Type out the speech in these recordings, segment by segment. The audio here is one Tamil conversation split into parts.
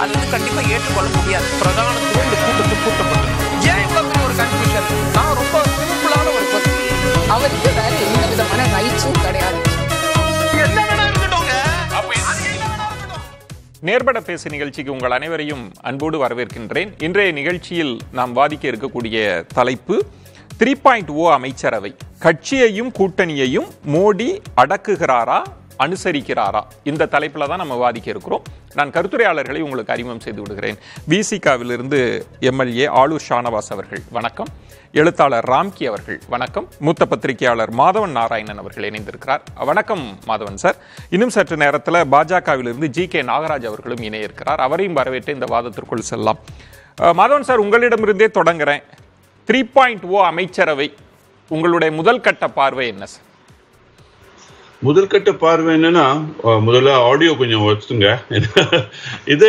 அது வந்து கண்டிப்பா ஏற்றுக்கொள்ள முடியாது பிரதானத்துவம் இந்த கூட்டத்துக்கு கூட்டப்பட்டது ஏன் இவ்வளவு பெரிய ஒரு கன்ஃபியூஷன் நான் ரொம்ப சிம்பிளான ஒரு கொஸ்டின் அவருக்கு வேற எந்த விதமான ரைட்ஸும் கிடையாது என்ன வேணா இருக்கட்டும்ங்க அப்ப அது என்ன வேணா இருக்கட்டும் நேர்பட பேசு நிகழ்ச்சிக்கு உங்கள் அனைவரையும் அன்போடு வரவேற்கின்றேன் இன்றைய நிகழ்ச்சியில் நாம் வாதிக்க இருக்கக்கூடிய தலைப்பு த்ரீ பாயிண்ட் ஓ அமைச்சரவை கட்சியையும் கூட்டணியையும் மோடி அடக்குகிறாரா அனுசரிக்கிறாரா இந்த தலைப்பில் தான் நம்ம வாதிக்க இருக்கிறோம் நான் கருத்துரையாளர்களை உங்களுக்கு அறிமுகம் செய்து விடுகிறேன் விசிகாவிலிருந்து எம்எல்ஏ ஆளூர் ஷானவாஸ் அவர்கள் வணக்கம் எழுத்தாளர் ராம்கி அவர்கள் வணக்கம் மூத்த பத்திரிகையாளர் மாதவன் நாராயணன் அவர்கள் இணைந்திருக்கிறார் வணக்கம் மாதவன் சார் இன்னும் சற்று நேரத்தில் பாஜகவிலிருந்து ஜி கே நாகராஜ் அவர்களும் இணைய இருக்கிறார் அவரையும் வரவேற்று இந்த வாதத்திற்குள் செல்லலாம் அஹ், மாதவன் சார் உங்களிடமிருந்தே தொடங்குறேன் த்ரீ பாயிண்ட் ஓ அமைச்சரவை உங்களுடைய முதல் கட்ட பார்வை என்ன சார் முதற்கட்ட பார்வை என்னன்னா அஹ், முதல்ல ஆடியோ கொஞ்சம் வச்சுங்க இது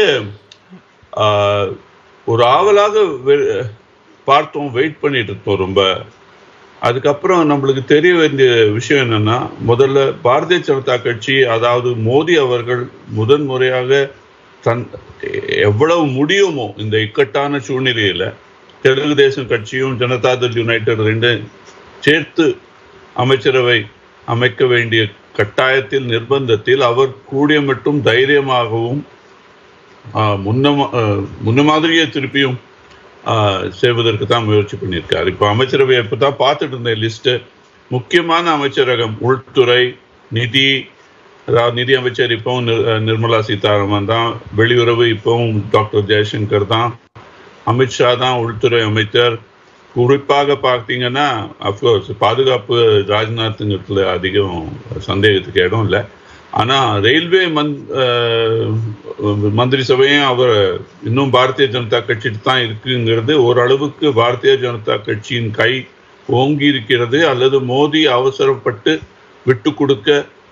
அஹ், ஒரு ஆவலாக வெ- பார்த்தோம் வெயிட் பண்ணிட்டு இருந்தோம் ரொம்ப அதுக்கப்புறம் நம்மளுக்கு தெரிய வேண்டிய விஷயம் என்னன்னா முதல்ல பாரதிய ஜனதா கட்சி அதாவது மோடி அவர்கள் முதன் முறையாக தன் எவ்வளவு முடியுமோ இந்த இக்கட்டான சூழ்நிலையில தெலுங்கு தேசம் கட்சியும் ஜனதாதள் யுனைடெட் ரெண்டு சேர்த்து அமைச்சரவை அமைக்க வேண்டிய கட்டாயத்தில் நிர்பந்தத்தில் அவர் கூடிய மட்டும் தைரியமாகவும் ஆஹ், முன்ன மா- ஆஹ், முன்ன மாதிரியே திருப்பியும் ஆஹ், செய்வதற்கு தான் முயற்சி பண்ணியிருக்காரு இப்போ அமைச்சரவை இப்போ தான் பார்த்துட்டு இருந்தேன் லிஸ்ட்டு முக்கியமான அமைச்சரகம் உள்துறை நிதி அதாவது நிதி அமைச்சர் இப்பவும் நிர்- நிர்மலா சீதாராமன் தான் வெளியுறவு இப்பவும் டாக்டர் ஜெயசங்கர் தான் அமித்ஷா தான் உள்துறை அமைச்சர் குறிப்பாக பார்த்தீங்கன்னா அஃப்கோர்ஸ் பாதுகாப்பு ராஜ்நாத்ங்கிறதுல அதிகம் சந்தேகத்துக்கு இடம் இல்லை ஆனால் ரயில்வே மந் அஹ், மந்திரி சபையும் அவர் இன்னும் பாரதிய ஜனதா கட்சிட்டு தான் இருக்குங்கிறது ஓரளவுக்கு பாரதிய ஜனதா கட்சியின் கை ஓங்கி இருக்கிறது அல்லது மோடி அவசரப்பட்டு விட்டு கொடுக்க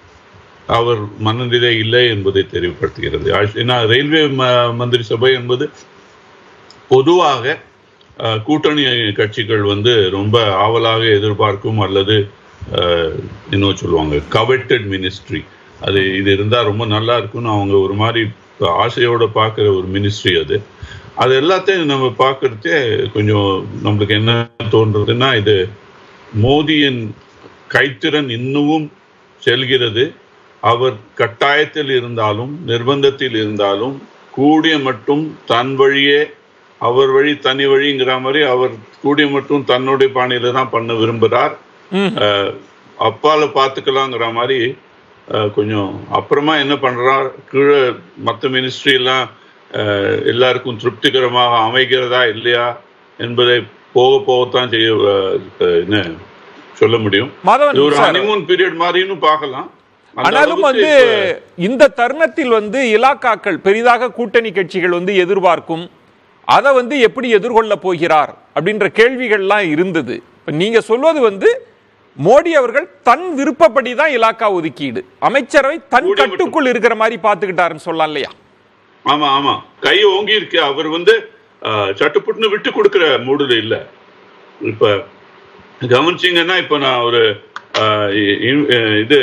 அவர் மனநிலை இல்லை என்பதை தெளிவுபடுத்துகிறது ஆஷ்- ஏன்னா ரயில்வே ம- மந்திரி சபை என்பது பொதுவாக அஹ், கூட்டணி கட்சிகள் வந்து ரொம்ப ஆவலாக எதிர்பார்க்கும் அல்லது அஹ், என்ன சொல்லுவாங்க கவெட்டட் மினிஸ்ட்ரி அது இது இருந்தால் ரொம்ப நல்லா இருக்கும்னு அவங்க ஒரு மாதிரி ஆசையோட பார்க்குற ஒரு மினிஸ்ட்ரி அது அது எல்லாத்தையும் நம்ம பார்க்கறதே கொஞ்சம் நம்மளுக்கு என்ன தோன்றதுன்னா இது மோடியின் கைத்திறன் இன்னமும் செல்கிறது அவர் கட்டாயத்தில் இருந்தாலும் நிர்பந்தத்தில் இருந்தாலும் கூடிய மட்டும் தன் வழியே அவர் வழி தனி வழிங்கிற மாதிரி அவர் கூடிய மட்டும் தன்னுடைய பாணியில தான் பண்ண விரும்புகிறார் ம். அஹ், அப்பால பார்த்துக்கலாங்கிற மாதிரி அஹ், கொஞ்சம் அப்புறமா என்ன பண்றார் கீழே மற்ற மினிஸ்ட்ரி எல்லாம் அஹ், எல்லாருக்கும் திருப்திகரமாக அமைகிறதா இல்லையா என்பதை போக போகத்தான் செய்ய அஹ், அஹ், என்ன சொல்ல முடியும் மாதவன் இது ஒரு சார், ஹனிமூன் பீரியட் மாதிரின்னு பார்க்கலாம் அந்த ஆனாலும் அளவுக்கு வந்து இப்ப- இந்த தருணத்தில் வந்து இலாக்காக்கள் பெரிதாக கூட்டணி கட்சிகள் வந்து எதிர்பார்க்கும் அதை வந்து எப்படி எதிர்கொள்ள போகிறார் அப்படின்ற கேள்விகள்லாம் இருந்தது இப்ப நீங்க சொல்வது வந்து மோடி அவர்கள் தன் விருப்பப்படி தான் இலாக்கா ஒதுக்கீடு அமைச்சரவை தன் கூடிய மட்டும். கட்டுக்குள் இருக்கிற மாதிரி பாத்துக்கிட்டாருன்னு சொல்லலாம் இல்லையா ஆமா ஆமா கை ஓங்கி இருக்கு அவர் வந்து அஹ், சட்டுப்புட்டுன்னு விட்டு கொடுக்கிற மூடுல இல்ல இப்ப கவனிச்சீங்கன்னா இப்ப நான் ஒரு அஹ், இ- இ- அஹ், இது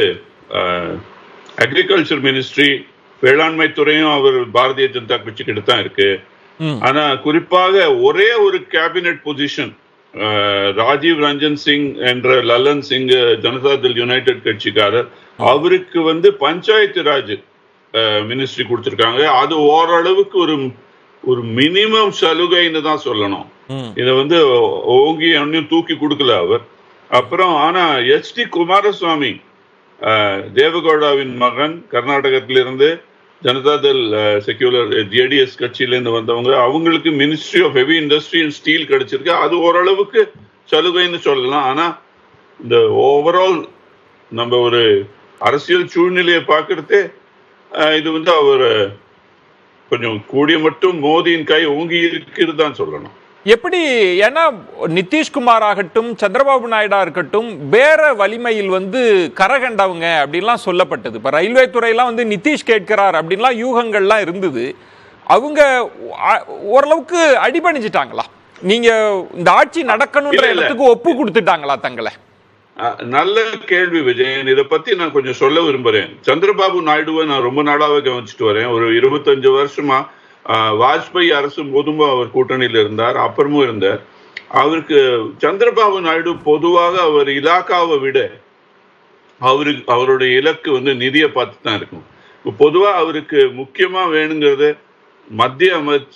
அக்ரிகல்ச்சர் மினிஸ்ட்ரி வேளாண்மை துறையும் அவர் பாரதிய ஜனதா கட்சி கிட்ட தான் இருக்கு ம். ஆனா குறிப்பாக ஒரே ஒரு கேபினெட் பொசிஷன் ராஜீவ் ரஞ்சன் சிங் என்ற லல்லன் சிங் ஜனதாதள் யுனைடெட் கட்சிக்காரர் அவருக்கு வந்து பஞ்சாயத்து ராஜ் மினிஸ்ட்ரி கொடுத்திருக்காங்க அது ஓரளவுக்கு ஒரு ஒரு மினிமம் சலுகைன்னு தான் சொல்லணும் ம். இதை வந்து ஓங்கி ஒன்னும் தூக்கி கொடுக்கல அவர் அப்புறம் ஆனா எச் டி குமாரசுவாமி அஹ், தேவகவுடாவின் மகன் கர்நாடகத்திலிருந்து ஜனதாதள் செக்யூலர் ஜேடிஎஸ் கட்சியிலேருந்து வந்தவங்க அவங்களுக்கு ministry of heavy industry and steel கிடைச்சிருக்கு அது ஓரளவுக்கு சலுகைன்னு சொல்லலாம் ஆனா இந்த ஓவரால் நம்ம ஒரு அரசியல் சூழ்நிலையை பார்க்கறதே அஹ், இது வந்து அவர் கொஞ்சம் கூடிய மட்டும் மோதியின் கை ஓங்கி இருக்கிறது தான் சொல்லணும் எப்படி ஏன்னா நிதிஷ்குமார் ஆகட்டும் சந்திரபாபு நாயுடா இருக்கட்டும் வேற வலிமையில் வந்து கரகண்டவங்க அப்படின்லாம் சொல்லப்பட்டது இப்ப ரயில்வே துறையெல்லாம் வந்து நிதிஷ் கேட்கிறார் அப்படின்லாம் யூகங்கள்லாம் இருந்தது அவங்க அ- ஓரளவுக்கு அடிபணிஞ்சிட்டாங்களா நீங்க இந்த ஆட்சி நடக்கணுன்ற இல்ல, இல்ல. இடத்துக்கு ஒப்பு கொடுத்துட்டாங்களா தங்களை அஹ், நல்ல கேள்வி விஜயன் இதை பத்தி நான் கொஞ்சம் சொல்ல விரும்புறேன் சந்திரபாபு நாயுடுவை நான் ரொம்ப நாளாவே கவனிச்சுட்டு வரேன் ஒரு இருபத்தஞ்சு வருஷமா ஆஹ், வாஜ்பாய் அரசும் போதும் அவர் கூட்டணியில் இருந்தார் அப்புறமும் இருந்தார் அவருக்கு சந்திரபாபு நாயுடு பொதுவாக அவர் இலாக்காவை விட அவருக்கு அவருடைய இலக்கு வந்து நிதியை பார்த்து தான் இருக்கும் இப்போ பொதுவா அவருக்கு முக்கியமா வேணுங்கிறது மத்திய அமைச்ச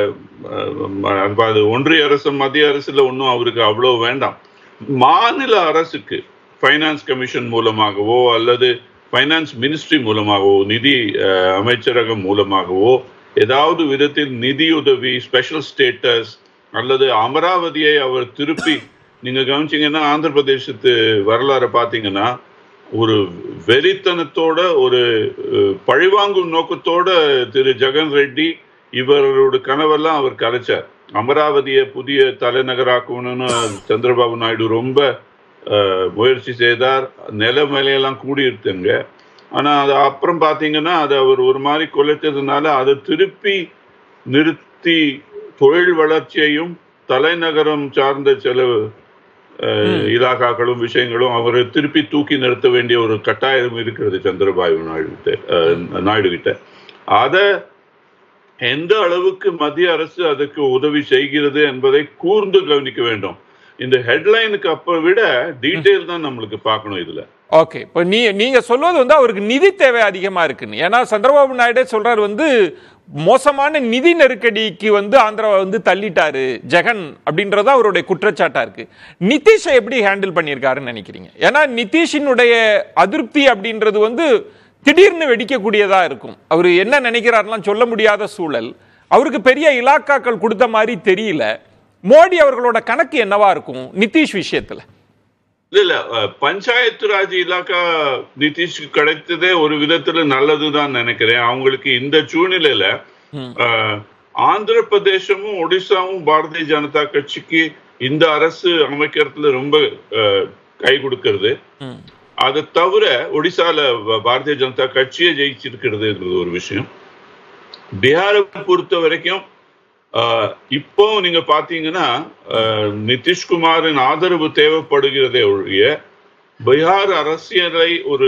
அஹ், அது ஒன்றிய அரசு மத்திய அரசுல ஒன்றும் அவருக்கு அவ்வளோ வேண்டாம் மாநில அரசுக்கு ஃபைனான்ஸ் கமிஷன் மூலமாகவோ அல்லது ஃபைனான்ஸ் மினிஸ்ட்ரி மூலமாகவோ நிதி அஹ், அமைச்சரகம் மூலமாகவோ ஏதாவது விதத்தில் நிதியுதவி ஸ்பெஷல் ஸ்டேட்டஸ் அல்லது அமராவதியை அவர் திருப்பி நீங்க கவனிச்சீங்கன்னா ஆந்திர பிரதேசத்து வரலாறை பார்த்தீங்கன்னா ஒரு வெறித்தனத்தோட ஒரு அஹ், பழிவாங்கும் நோக்கத்தோட திரு ஜெகன் ரெட்டி இவரோட கனவெல்லாம் அவர் கலைச்சார் அமராவதியை புதிய தலைநகராக்கணும்னு சந்திரபாபு நாயுடு ரொம்ப அஹ், முயற்சி செய்தார் நில மேலையெல்லாம் கூடியிருத்துங்க ஆனா அது அப்புறம் பாத்தீங்கன்னா அதை அவர் ஒரு மாதிரி குலைத்ததுனால அதை திருப்பி நிறுத்தி தொழில் வளர்ச்சியையும் தலைநகரம் சார்ந்த செலவு அஹ், இலாக்காக்களும் விஷயங்களும் அவர் திருப்பி தூக்கி நிறுத்த வேண்டிய ஒரு கட்டாயம் இருக்கிறது சந்திரபாபு நாயுடு கிட்ட அஹ், நாயுடு கிட்ட அதை எந்த அளவுக்கு மத்திய அரசு அதுக்கு உதவி செய்கிறது என்பதை கூர்ந்து கவனிக்க வேண்டும் இந்த ஹெட்லைனுக்கு அப்ப விட டீட்டெயில் தான் நம்மளுக்கு பார்க்கணும் இதுல ஓகே இப்போ நீ நீங்க சொல்வது வந்து அவருக்கு நிதி தேவை அதிகமா இருக்குன்னு ஏன்னா சந்திரபாபு நாயுடே சொல்றாரு வந்து மோசமான நிதி நெருக்கடிக்கு வந்து ஆந்திராவை வந்து தள்ளிட்டாரு ஜெகன் அப்படின்றது அவருடைய குற்றச்சாட்டா இருக்கு நிதிஷை எப்படி ஹேண்டில் பண்ணியிருக்காருன்னு நினைக்கிறீங்க ஏன்னா நிதிஷினுடைய அதிருப்தி அப்படின்றது வந்து திடீர்னு வெடிக்கக்கூடியதா இருக்கும் அவர் என்ன நினைக்கிறாருலாம் சொல்ல முடியாத சூழல் அவருக்கு பெரிய இலாக்காக்கள் கொடுத்த மாதிரி தெரியல மோடி அவர்களோட கணக்கு என்னவா இருக்கும் நிதிஷ் விஷயத்துல இல்ல இல்ல அஹ், பஞ்சாயத்து ராஜ் இலாக்கா நிதிஷ்க்கு கிடைத்ததே ஒரு விதத்துல நல்லதுதான் நினைக்கிறேன் அவங்களுக்கு இந்த சூழ்நிலையில அஹ், ஆந்திர பிரதேசமும் ஒடிசாவும் பாரதிய ஜனதா கட்சிக்கு இந்த அரசு அமைக்கிறதுல ரொம்ப அஹ், கை கொடுக்கிறது அதை தவிர ஒடிசால ப- பாரதிய ஜனதா கட்சியை ஜெயிச்சிருக்கிறதுங்கிறது ஒரு விஷயம் பீகாரை பொறுத்த வரைக்கும் ஆஹ், இப்போ நீங்க பாத்தீங்கன்னா ஆஹ், நிதிஷ்குமாரின் ஆதரவு தேவைப்படுகிறதே ஒழிய பீகார் அரசியலை ஒரு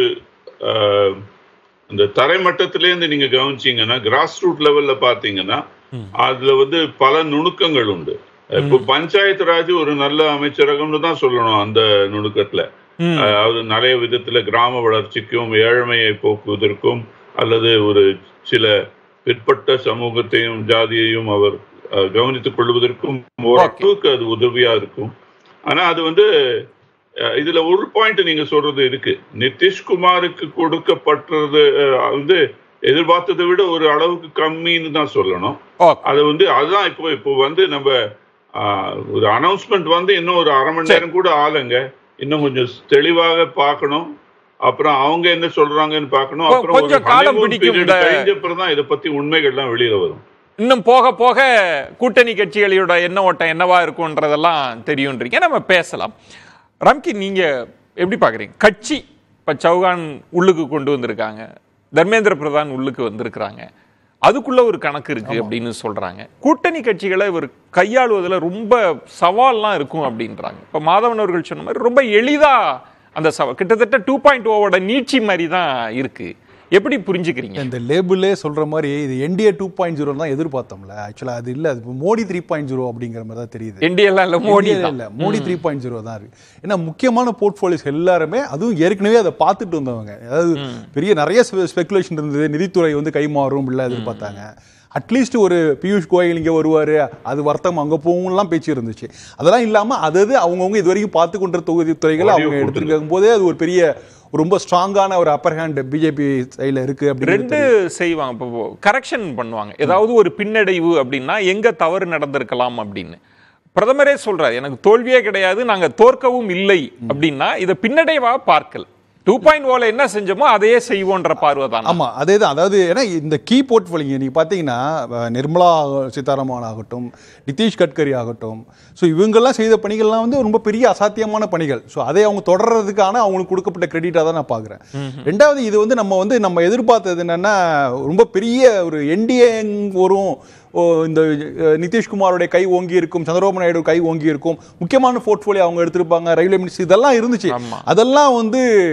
ஆஹ், இந்த தரைமட்டத்திலேருந்து நீங்க கவனிச்சீங்கன்னா கிராஸ் ரூட் லெவல்ல பாத்தீங்கன்னா அதுல வந்து பல நுணுக்கங்கள் உண்டு இப்போ பஞ்சாயத்து ராஜ் ஒரு நல்ல அமைச்சரகம்னு தான் சொல்லணும் அந்த நுணுக்கத்துல அதாவது நிறைய விதத்துல கிராம வளர்ச்சிக்கும் ஏழ்மையை போக்குவதற்கும் அல்லது ஒரு சில பிற்பட்ட சமூகத்தையும் ஜாதியையும் அவர் அஹ், கவனித்துக் கொள்வதற்கும் ஓரளவுக்கு அது உதவியா இருக்கும் ஆனா அது வந்து அஹ், இதுல ஒரு பாயிண்ட் நீங்க சொல்றது இருக்கு நிதிஷ்குமாருக்கு கொடுக்கப்பட்டது அஹ், வந்து எதிர்பார்த்ததை விட ஒரு அளவுக்கு கம்மின்னு தான் சொல்லணும் ஓகே அது வந்து அதுதான் இப்போ இப்போ வந்து நம்ம ஆஹ், ஒரு அனௌன்ஸ்மெண்ட் வந்து இன்னும் ஒரு அரை மணி நேரம் கூட ஆளுங்க இன்னும் கொஞ்சம் தெளிவாக பார்க்கணும் அப்புறம் அவங்க என்ன சொல்றாங்கன்னு பார்க்கணும் கொ- அப்புறம் ஒரு கொஞ்சம் காலம் honeymoon பிடிக்கும் period இந்த- கழிஞ்ச அப்புறம் தான் இதை பத்தி உண்மைகள்லாம் வெளியில வரும் இன்னும் போக போக கூட்டணி கட்சிகளோட எண்ண ஓட்டம் என்னவா இருக்கும்ன்றதெல்லாம் தெரியும்ன்றீங்க நம்ம பேசலாம் ரம்கி நீங்க எப்படி பாக்குறீங்க கட்சி இப்ப சௌகான் உள்ளுக்கு கொண்டு வந்திருக்காங்க தர்மேந்திர பிரதான் உள்ளுக்கு வந்திருக்கிறாங்க அதுக்குள்ள ஒரு கணக்கு இருக்கு அப்படின்னு சொல்றாங்க கூட்டணி கட்சிகளை இவர் கையாளுவதுல ரொம்ப சவால்லாம் இருக்கும் அப்படின்றாங்க இப்ப மாதவன் அவர்கள் சொன்ன மாதிரி ரொம்ப எளிதா அந்த சவால் கிட்டத்தட்ட டூ பாயிண்ட் ஓவோட நீட்சி மாதிரி தான் இருக்கு எப்படி புரிஞ்சுக்கிறீங்க இந்த லேபிளே சொல்ற மாதிரி இது என்டிஏ டூ பாயிண்ட் ஜீரோ தான் எதிர்பார்த்தோம்ல ஆக்சுவலா அது இல்ல அது மோடி த்ரீ பாயிண்ட் ஜீரோ அப்படிங்கிற மாதிரி தான் தெரியுது என்டிஎல்லாம் இல்ல மோடி NDA தான் இல்ல மோடி த்ரீ பாயிண்ட் ஜீரோ தான் இருக்கு ஏன்னா முக்கியமான போர்ட்ஃபோலியோஸ் எல்லாருமே அதுவும் ஏற்கனவே அதை பார்த்துட்டு வந்தவங்க அதாவது பெரிய நிறைய ஸ்பெகுலேஷன் இருந்தது நிதித்துறை வந்து கைமாறும் இல்லை எதிர்பார்த்தாங்க அட்லீஸ்ட் ஒரு பியூஷ் கோயல் இங்கே வருவார் அது வர்த்தகம் அங்கே போகும்லாம் பேச்சு இருந்துச்சு அதெல்லாம் இல்லாமல் அதாவது அவங்கவுங்க இது வரைக்கும் பார்த்து கொண்ட தொகுதி துறைகளை Audio அவங்க எடுத்துருக்கும் போதே அது ஒரு பெரிய ஒரு ரொம்ப ஸ்ட்ராங்கான ஒரு அப்பர் ஹேண்ட் பிஜேபி சைடில் இருக்கு அப்படின்னு ரெண்டு செய்வாங்க இப்போ கரெக்ஷன் பண்ணுவாங்க ஏதாவது ஒரு பின்னடைவு அப்படின்னா எங்க தவறு நடந்திருக்கலாம் அப்படின்னு பிரதமரே சொல்றாரு எனக்கு தோல்வியே கிடையாது நாங்க தோற்கவும் இல்லை அப்படின்னா இதை பின்னடைவா பார்க்கல டூ பாயிண்ட் ஓல என்ன செஞ்சோமோ அதையே செய்வோன்ற பார்வை தான் ஆமா அதே தான் அதாவது ஏன்னா இந்த கீ போர்ட்ஃபோலியோ நீங்க பார்த்தீங்கன்னா அஹ், நிர்மலா சீதாராமன் ஆகட்டும் நிதிஷ் கட்கரி ஆகட்டும் ஸோ இவங்கெல்லாம் செய்த பணிகள்லாம் வந்து ரொம்ப பெரிய அசாத்தியமான பணிகள் ஸோ அதை அவங்க தொடர்றதுக்கான அவங்களுக்கு கொடுக்கப்பட்ட கிரெடிட்டாக தான் நான் பார்க்குறேன் ரெண்டாவது இது வந்து நம்ம வந்து நம்ம எதிர்பார்த்தது என்னன்னா ரொம்ப பெரிய ஒரு என்டிஏ வரும் ஓ, இந்த அஹ், நிதிஷ்குமாரோட கை ஓங்கி இருக்கும் சந்திரபாபு நாயுடு கை ஓங்கி இருக்கும் முக்கியமான போர்ட்ஃபோலியோ அவங்க எடுத்திருப்பாங்க ரயில்வே மினிஸ்டர் இதெல்லாம் இருந்துச்சு ஆமா. அதெல்லாம் வந்து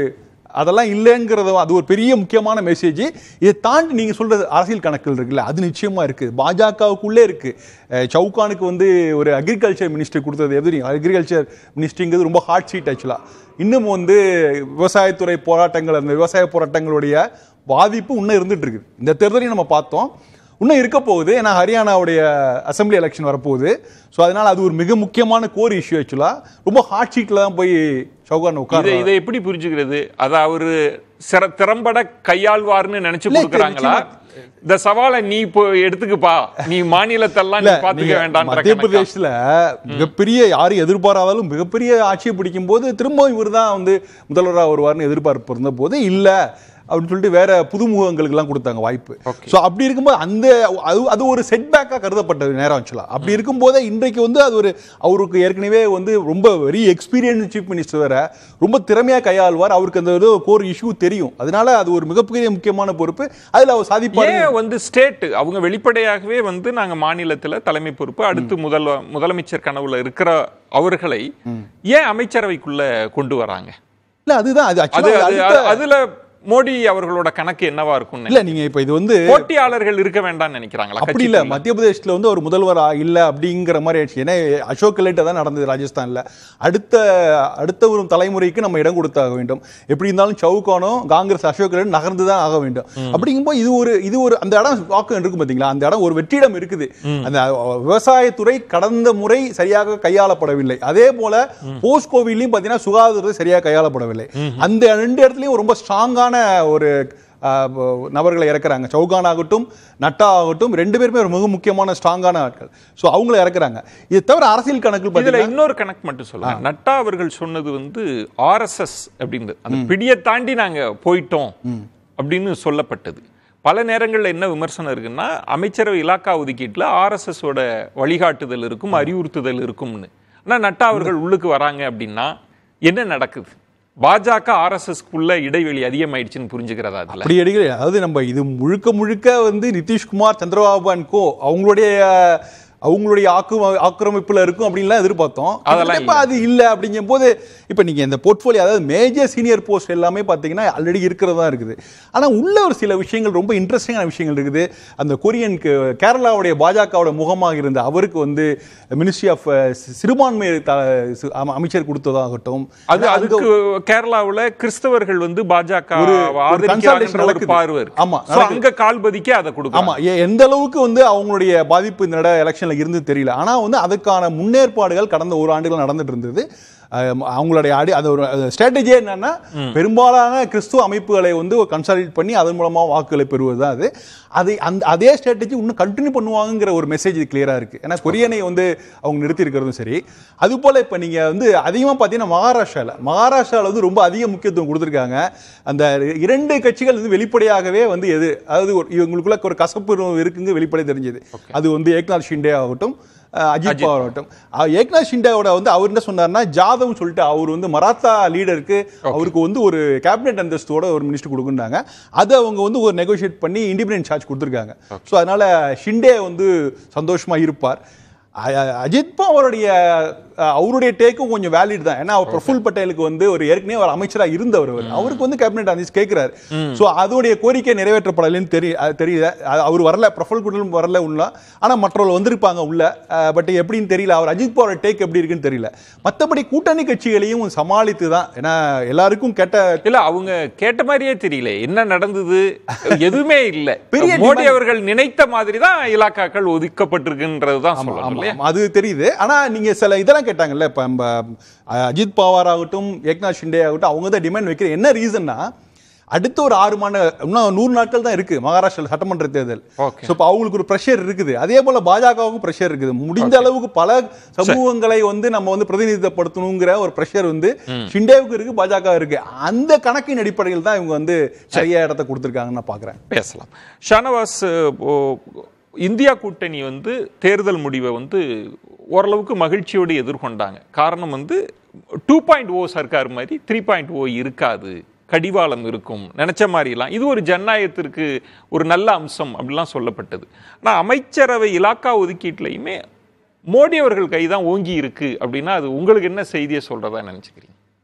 அதெல்லாம் இல்லைங்கிறது அது ஒரு பெரிய முக்கியமான மெசேஜ் இதை தாண்டி நீங்க சொல்றது அரசியல் கணக்குகள் இருக்குல்ல அது நிச்சயமா இருக்கு பாஜகவுக்குள்ளே இருக்கு அஹ் சவுகானுக்கு வந்து ஒரு அக்ரிகல்ச்சர் மினிஸ்டர் கொடுத்தது எது அக்ரிகல்ச்சர் மினிஸ்ட்ரிங்கிறது ரொம்ப ஹாட் சீட் ஆக்சுவலா இன்னும் வந்து விவசாயத்துறை போராட்டங்கள் அந்த விவசாய போராட்டங்களுடைய பாதிப்பு இன்னும் இருந்துட்டு இருக்குது இந்த தேர்தலையும் நம்ம பார்த்தோம் இன்னும் இருக்க போகுது ஏன்னா ஹரியானாவுடைய அசெம்பிளி எலெக்ஷன் வரப்போகுது ஸோ அதனால அது ஒரு மிக முக்கியமான கோர் இஷ்யூ ஆக்சுவலா ரொம்ப ஹாட் சீட்ல தான் போய் சௌகான் இதை உட்கார இதை எப்படி புரிஞ்சுக்கிறது அத அவரு சிற திறம்பட கையாள்வார்னு நினைச்சு இல்ல, கொடுக்குறாங்களா இந்த சவாலை நீ இப்போ எடுத்துக்குப்பா நீ மாநிலத்தெல்லாம் நீ இல்ல, பாத்துக்க நீங்க வேண்டாம் மத்திய பிரதேசல மிகப்பெரிய யாரும் எதிர்பாராதாலும் மிகப்பெரிய ஆட்சியை பிடிக்கும் போது திரும்ப இவர் தான் வந்து முதல்வராக வருவார்னு எதிர்பார்ப்பு இருந்த போது இல்ல அப்படின்னு சொல்லிட்டு வேற புதுமுகங்களுக்கு எல்லாம் கொடுத்தாங்க வாய்ப்பு சோ அப்படி இருக்கும்போது அந்த அது அது ஒரு செட்பேக்கா கருதப்பட்டது நேரம் ஆக்சுவலா அப்படி இருக்கும்போதே இன்றைக்கு வந்து அது ஒரு அவருக்கு ஏற்கனவே வந்து ரொம்ப வெரி எக்ஸ்பீரியன்ஸ் சீஃப் மினிஸ்டர் வேற ரொம்ப திறமையா கையாள்வார் அவருக்கு அந்த ஒரு கோர் இஷ்யூ தெரியும் அதனால அது ஒரு மிகப்பெரிய முக்கியமான பொறுப்பு அதுல அவர் சாதிப்பாரு ஏன் வந்து ஸ்டேட் அவங்க வெளிப்படையாகவே வந்து நாங்க மாநிலத்துல தலைமை பொறுப்பு அடுத்து முதல் முதலமைச்சர் கனவுல இருக்கிற அவர்களை ஏன் அமைச்சரவைக்குள்ள கொண்டு வராங்க இல்ல அதுதான் அது அது actually அது- அடுத்த- அதுல மோடி அவர்களோட கணக்கு என்னவா இருக்கும் இல்ல நீங்க இப்ப இது வந்து போட்டியாளர்கள் இருக்க வேண்டாம்னு நினைக்கிறாங்களா அப்படி இல்ல கட்சிக்குள்ள? மத்திய பிரதேசத்துல வந்து ஒரு முதல்வரா இல்ல அப்படிங்கிற மாதிரி ஆயிடுச்சு ஏன்னா அசோக் கெலட் தான் நடந்தது ராஜஸ்தான்ல அடுத்த அடுத்த ஒரு தலைமுறைக்கு நம்ம இடம் கொடுத்தாக வேண்டும் எப்படி இருந்தாலும் சவுகானோ காங்கிரஸ் அசோக் கெலட் நகர்ந்து தான் ஆக வேண்டும் அப்படிங்கும்போது இது ஒரு இது ஒரு அந்த இடம் வாக்கு இருக்கும் பாத்தீங்களா அந்த இடம் ஒரு வெற்றிடம் இருக்குது அந்த விவசாயத்துறை கடந்த முறை சரியாக கையாளப்படவில்லை அதே போல போஸ்ட் கோவிலையும் பாத்தீங்கன்னா சுகாதாரத்துறை சரியாக கையாளப்படவில்லை அந்த ரெண்டு இடத்துலயும் ரொம்ப ஸ்ட்ராங்கான ஒரு அஹ், நபர்களை இறக்குறாங்க சௌகான் ஆகட்டும் நட்டா ஆகட்டும் ரெண்டு பேருமே ஒரு மிக முக்கியமான ஸ்ட்ராங்கான ஆட்கள் ஸோ அவங்கள இறக்குறாங்க இது தவிர அரசியல் கணக்கு இதுல பார்த்தீங்கன்னா இன்னொரு கணக்கு மட்டும் சொல்லுங்க நட்டா அவர்கள் சொன்னது வந்து ஆர்எஸ்எஸ் அப்படின்றது அந்த பிடியை தாண்டி நாங்க போயிட்டோம் அப்படின்னு சொல்லப்பட்டது பல நேரங்கள்ல என்ன விமர்சனம் இருக்குன்னா அமைச்சரவை இலாக்கா ஒதுக்கீட்டுல ஆர்எஸ்எஸ் ஓட வழிகாட்டுதல் இருக்கும் அறிவுறுத்துதல் இருக்கும்னு ஆனா நட்டா அவர்கள் உள்ளுக்கு வராங்க அப்படின்னா என்ன நடக்குது பாஜக ஆர்எஸ்எஸ்க்குள்ள இடைவெளி அதிகமாயிடுச்சுன்னு புரிஞ்சுக்கிறதா அதுல அப்படி எடுக்கல அதாவது நம்ம இது முழுக்க முழுக்க வந்து நிதிஷ்குமார் சந்திரபாபு அண்ட் கோ அவங்களுடைய அவங்களுடைய ஆக்கு ஆக்கிரமிப்புல இருக்கும் அப்படின்லாம் எதிர்பார்த்தோம் அதெல்லாம் இப்ப அது இல்ல அப்படிங்கும் போது இப்ப நீங்க இந்த போர்ட்ஃபோலியோ அதாவது மேஜர் சீனியர் போஸ்ட் எல்லாமே பாத்தீங்கன்னா ஆல்ரெடி இருக்கிறதா இருக்குது ஆனா உள்ள ஒரு சில விஷயங்கள் ரொம்ப இன்ட்ரெஸ்டிங்கான விஷயங்கள் இருக்குது அந்த கொரியனுக்கு கேரளாவுடைய பாஜகவோட முகமாக இருந்த அவருக்கு வந்து மினிஸ்ட்ரி ஆஃப் சிறுபான்மை த- சி- அம- அமைச்சர் கொடுத்ததாகட்டும் அது அதுக்கு கேரளாவுல கிறிஸ்தவர்கள் வந்து பாஜக ஒரு- ஒரு ஆதரிக்கிறாங்கன்ற consolidation ஒரு நடக்குது. பார்வை இருக்கு. ஆமா, So நடக்குது. அங்க கால் பதிக்க அதை கொடுக்கும் ஆமா எ- எந்த அளவுக்கு வந்து அவங்களுடைய பாதிப்பு இந்த நட எலெக்ஷன்ல இருந்து தெரியல ஆனா வந்து அதுக்கான முன்னேற்பாடுகள் கடந்த ஒரு ஆண்டுகள் நடந்துட்டு இருந்தது அஹ் அவங்களுடைய அடி அது ஒரு ஸ்ட்ராட்டஜியே என்னன்னா பெரும்பாலான கிறிஸ்துவ அமைப்புகளை வந்து கன்சாலிடேட் பண்ணி அதன் மூலமா வாக்குகளை பெறுவது தான் அது அதை அந்த அதே ஸ்ட்ராட்டஜி இன்னும் கண்டினியூ பண்ணுவாங்கங்கிற ஒரு மெசேஜ் கிளியரா இருக்கு ஏன்னா கொரியனை வந்து அவங்க நிறுத்தி இருக்கிறதும் சரி அது போல இப்ப நீங்க வந்து அதிகமா பாத்தீங்கன்னா மகாராஷ்டிரால மகாராஷ்டிரால வந்து ரொம்ப அதிக முக்கியத்துவம் கொடுத்துருக்காங்க அந்த இரண்டு கட்சிகள் வந்து வெளிப்படையாகவே வந்து எது அதாவது ஒரு- இவங்களுக்குள்ள ஒரு கசப்பு இருக்குங்க வெளிப்படை தெரிஞ்சது அது வந்து ஏக்நாத் ஷிண்டே ஆகட்டும் அஹ் அஜித் பவார் ஆகட்டும் அஹ் ஏக்நாத் ஷிண்டேவோட வந்து அவர் என்ன சொன்னார்னா ஜாதவ் சொல்லிட்டு அவர் வந்து மராத்தா லீடருக்கு அவருக்கு வந்து ஒரு கேபினெட் அந்தஸ்தோட ஒரு மினிஸ்டர் கொடுக்குறாங்க அதை அவங்க வந்து ஒரு நெகோஷியேட் பண்ணி இண்டிபெண்டன்ட் சார்ஜ் கொடுத்துருக்காங்க ஸோ அதனால ஷிண்டே வந்து சந்தோஷமா இருப்பார் அ- அ- அஜித் பவாருடைய அஹ், அவருடைய டேக்கும் கொஞ்சம் வேலிட் தான் ஏன்னா அவர் பிரஃபுல் பட்டேலுக்கு வந்து ஒரு ஏற்கனவே அவர் அமைச்சரா இருந்தவர் அவர் அவருக்கு வந்து கேபினெட் அந்தஸ்து கேட்கிறாரு சோ அதோடைய கோரிக்கை நிறைவேற்றப்படலைன்னு தெரிய அஹ், தெரியல அஹ், அவர் வரல பிரஃபுல் குடலும் வரல உள்ள ஆனா மற்றவர்கள் வந்திருப்பாங்க உள்ள பட் எப்படின்னு தெரியல அவர் அஜித் பவாரோட டேக் எப்படி இருக்குன்னு தெரியல மத்தபடி கூட்டணி கட்சிகளையும் சமாளித்து தான் ஏன்னா எல்லாருக்கும் கெட்ட இல்ல அவங்க கேட்ட மாதிரியே தெரியல என்ன நடந்தது எதுவுமே இல்ல பெரிய மோடி demand- அவர்கள் நினைத்த மாதிரி தான் இலாக்காக்கள் ஒதுக்கப்பட்டிருக்குன்றது தான் சொல்லணும் ஆமா, இல்லையா ஆமா, அது தெரியுது ஆனா நீங்க சில இதெல்லாம் கேட்டாங்கல்ல இப்ப நம்ம அஹ், அஜித் பவார் ஆகட்டும் ஏக்நாத் ஷிண்டே ஆகட்டும் அவங்க தான் டிமாண்ட் வைக்கிற என்ன ரீசன்னா அடுத்த ஒரு ஆறு மாத இன்னும் நூறு நாட்கள் தான் இருக்கு மகாராஷ்டிரா சட்டமன்ற தேர்தல் Okay. ஸோ இப்போ அவங்களுக்கு ஒரு ப்ரெஷர் இருக்குது அதே போல பாஜகவுக்கும் ப்ரெஷர் இருக்குது முடிந்த அளவுக்கு பல சமூகங்களை வந்து நம்ம வந்து பிரதிநிதித்துவப்படுத்தணுங்கிற ஒரு ப்ரெஷர் வந்து ஷிண்டேவுக்கு இருக்கு பாஜக இருக்கு அந்த கணக்கின் அடிப்படையில் தான் இவங்க வந்து சரியா இடத்த கொடுத்துருக்காங்கன்னு நான் பாக்குறேன் பேசலாம் ஷானவாஸ் ஓ, இந்தியா கூட்டணி வந்து தேர்தல் முடிவை வந்து ஓரளவுக்கு மகிழ்ச்சியோடு எதிர்கொண்டாங்க காரணம் வந்து டூ பாயிண்ட் ஓ சர்க்கார் மாதிரி த்ரீ பாயிண்ட் ஓ இருக்காது கடிவாளம் இருக்கும் நினைச்ச மாதிரிலாம் இது ஒரு ஜனநாயகத்திற்கு ஒரு நல்ல அம்சம் அப்படிலாம் சொல்லப்பட்டது ஆனால் அமைச்சரவை இலாக்கா ஒதுக்கீட்லையுமே மோடி அவர்கள் கை தான் ஓங்கி இருக்கு அப்படின்னா அது உங்களுக்கு என்ன செய்தியை சொல்றதா நினைச்சுக்கிறீங்க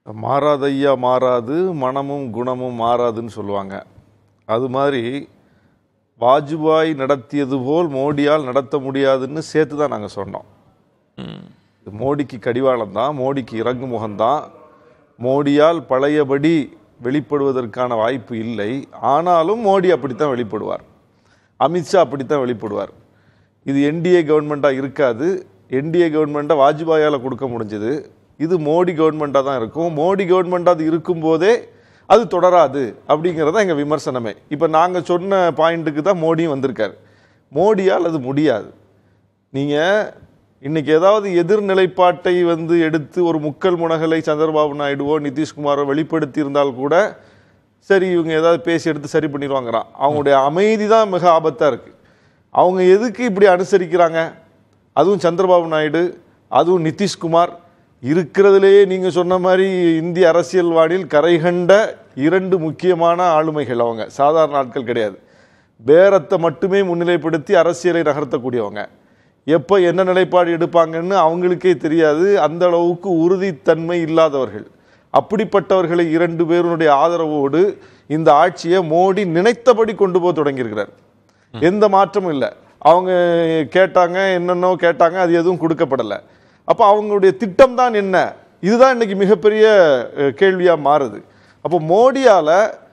மாறாதையா மாறாது மனமும் குணமும் மாறாதுன்னு சொல்லுவாங்க அது மாதிரி வாஜ்பாய் நடத்தியது போல் மோடியால் நடத்த முடியாதுன்னு சேர்த்து தான் நாங்கள் சொன்னோம் இது மோடிக்கு கடிவாளம் தான் மோடிக்கு இறங்கு முகம்தான் மோடியால் பழையபடி வெளிப்படுவதற்கான வாய்ப்பு இல்லை ஆனாலும் மோடி அப்படித்தான் வெளிப்படுவார் அமித்ஷா அப்படித்தான் வெளிப்படுவார் இது என்டிஏ கவர்மெண்ட்டாக இருக்காது என்டிஏ கவர்மெண்ட்டை வாஜ்பாயால் கொடுக்க முடிஞ்சது இது மோடி கவர்மெண்ட்டாக தான் இருக்கும் மோடி கவர்மெண்ட் அது இருக்கும்போதே அது தொடராது அப்படிங்கிறது எங்கள் விமர்சனமே இப்போ நாங்கள் சொன்ன பாயிண்ட்டுக்கு தான் மோடியும் வந்திருக்காரு மோடியால் அது முடியாது நீங்கள் இன்னைக்கு ஏதாவது எதிர்நிலைப்பாட்டை வந்து எடுத்து ஒரு முக்கல் முனகலை சந்திரபாபு நாயுடுவோ நிதிஷ்குமாரோ வெளிப்படுத்தி இருந்தால் கூட சரி இவங்க ஏதாவது பேசி எடுத்து சரி பண்ணிடுவாங்கிறான் அவங்களுடைய அமைதி தான் மிக ஆபத்தாக இருக்கு அவங்க எதுக்கு இப்படி அனுசரிக்கிறாங்க அதுவும் சந்திரபாபு நாயுடு அதுவும் நிதிஷ்குமார் இருக்கிறதுலேயே நீங்கள் சொன்ன மாதிரி இந்திய அரசியல் வானில் கரைகண்ட இரண்டு முக்கியமான ஆளுமைகள் அவங்க சாதாரண ஆட்கள் கிடையாது பேரத்தை மட்டுமே முன்னிலைப்படுத்தி அரசியலை நகர்த்தக்கூடியவங்க எப்போ என்ன நிலைப்பாடு எடுப்பாங்கன்னு அவங்களுக்கே தெரியாது அந்த அளவுக்கு உறுதித்தன்மை இல்லாதவர்கள் அப்படிப்பட்டவர்களை இரண்டு பேருடைய ஆதரவோடு இந்த ஆட்சியை மோடி நினைத்தபடி கொண்டு போக தொடங்கியிருக்கிறார் எந்த மாற்றமும் இல்லை அவங்க கேட்டாங்க என்னென்னோ கேட்டாங்க அது எதுவும் கொடுக்கப்படலை அப்போ அவங்களுடைய திட்டம் தான் என்ன இதுதான் இன்னைக்கு மிகப்பெரிய அஹ், கேள்வியா மாறுது அப்போ மோடியால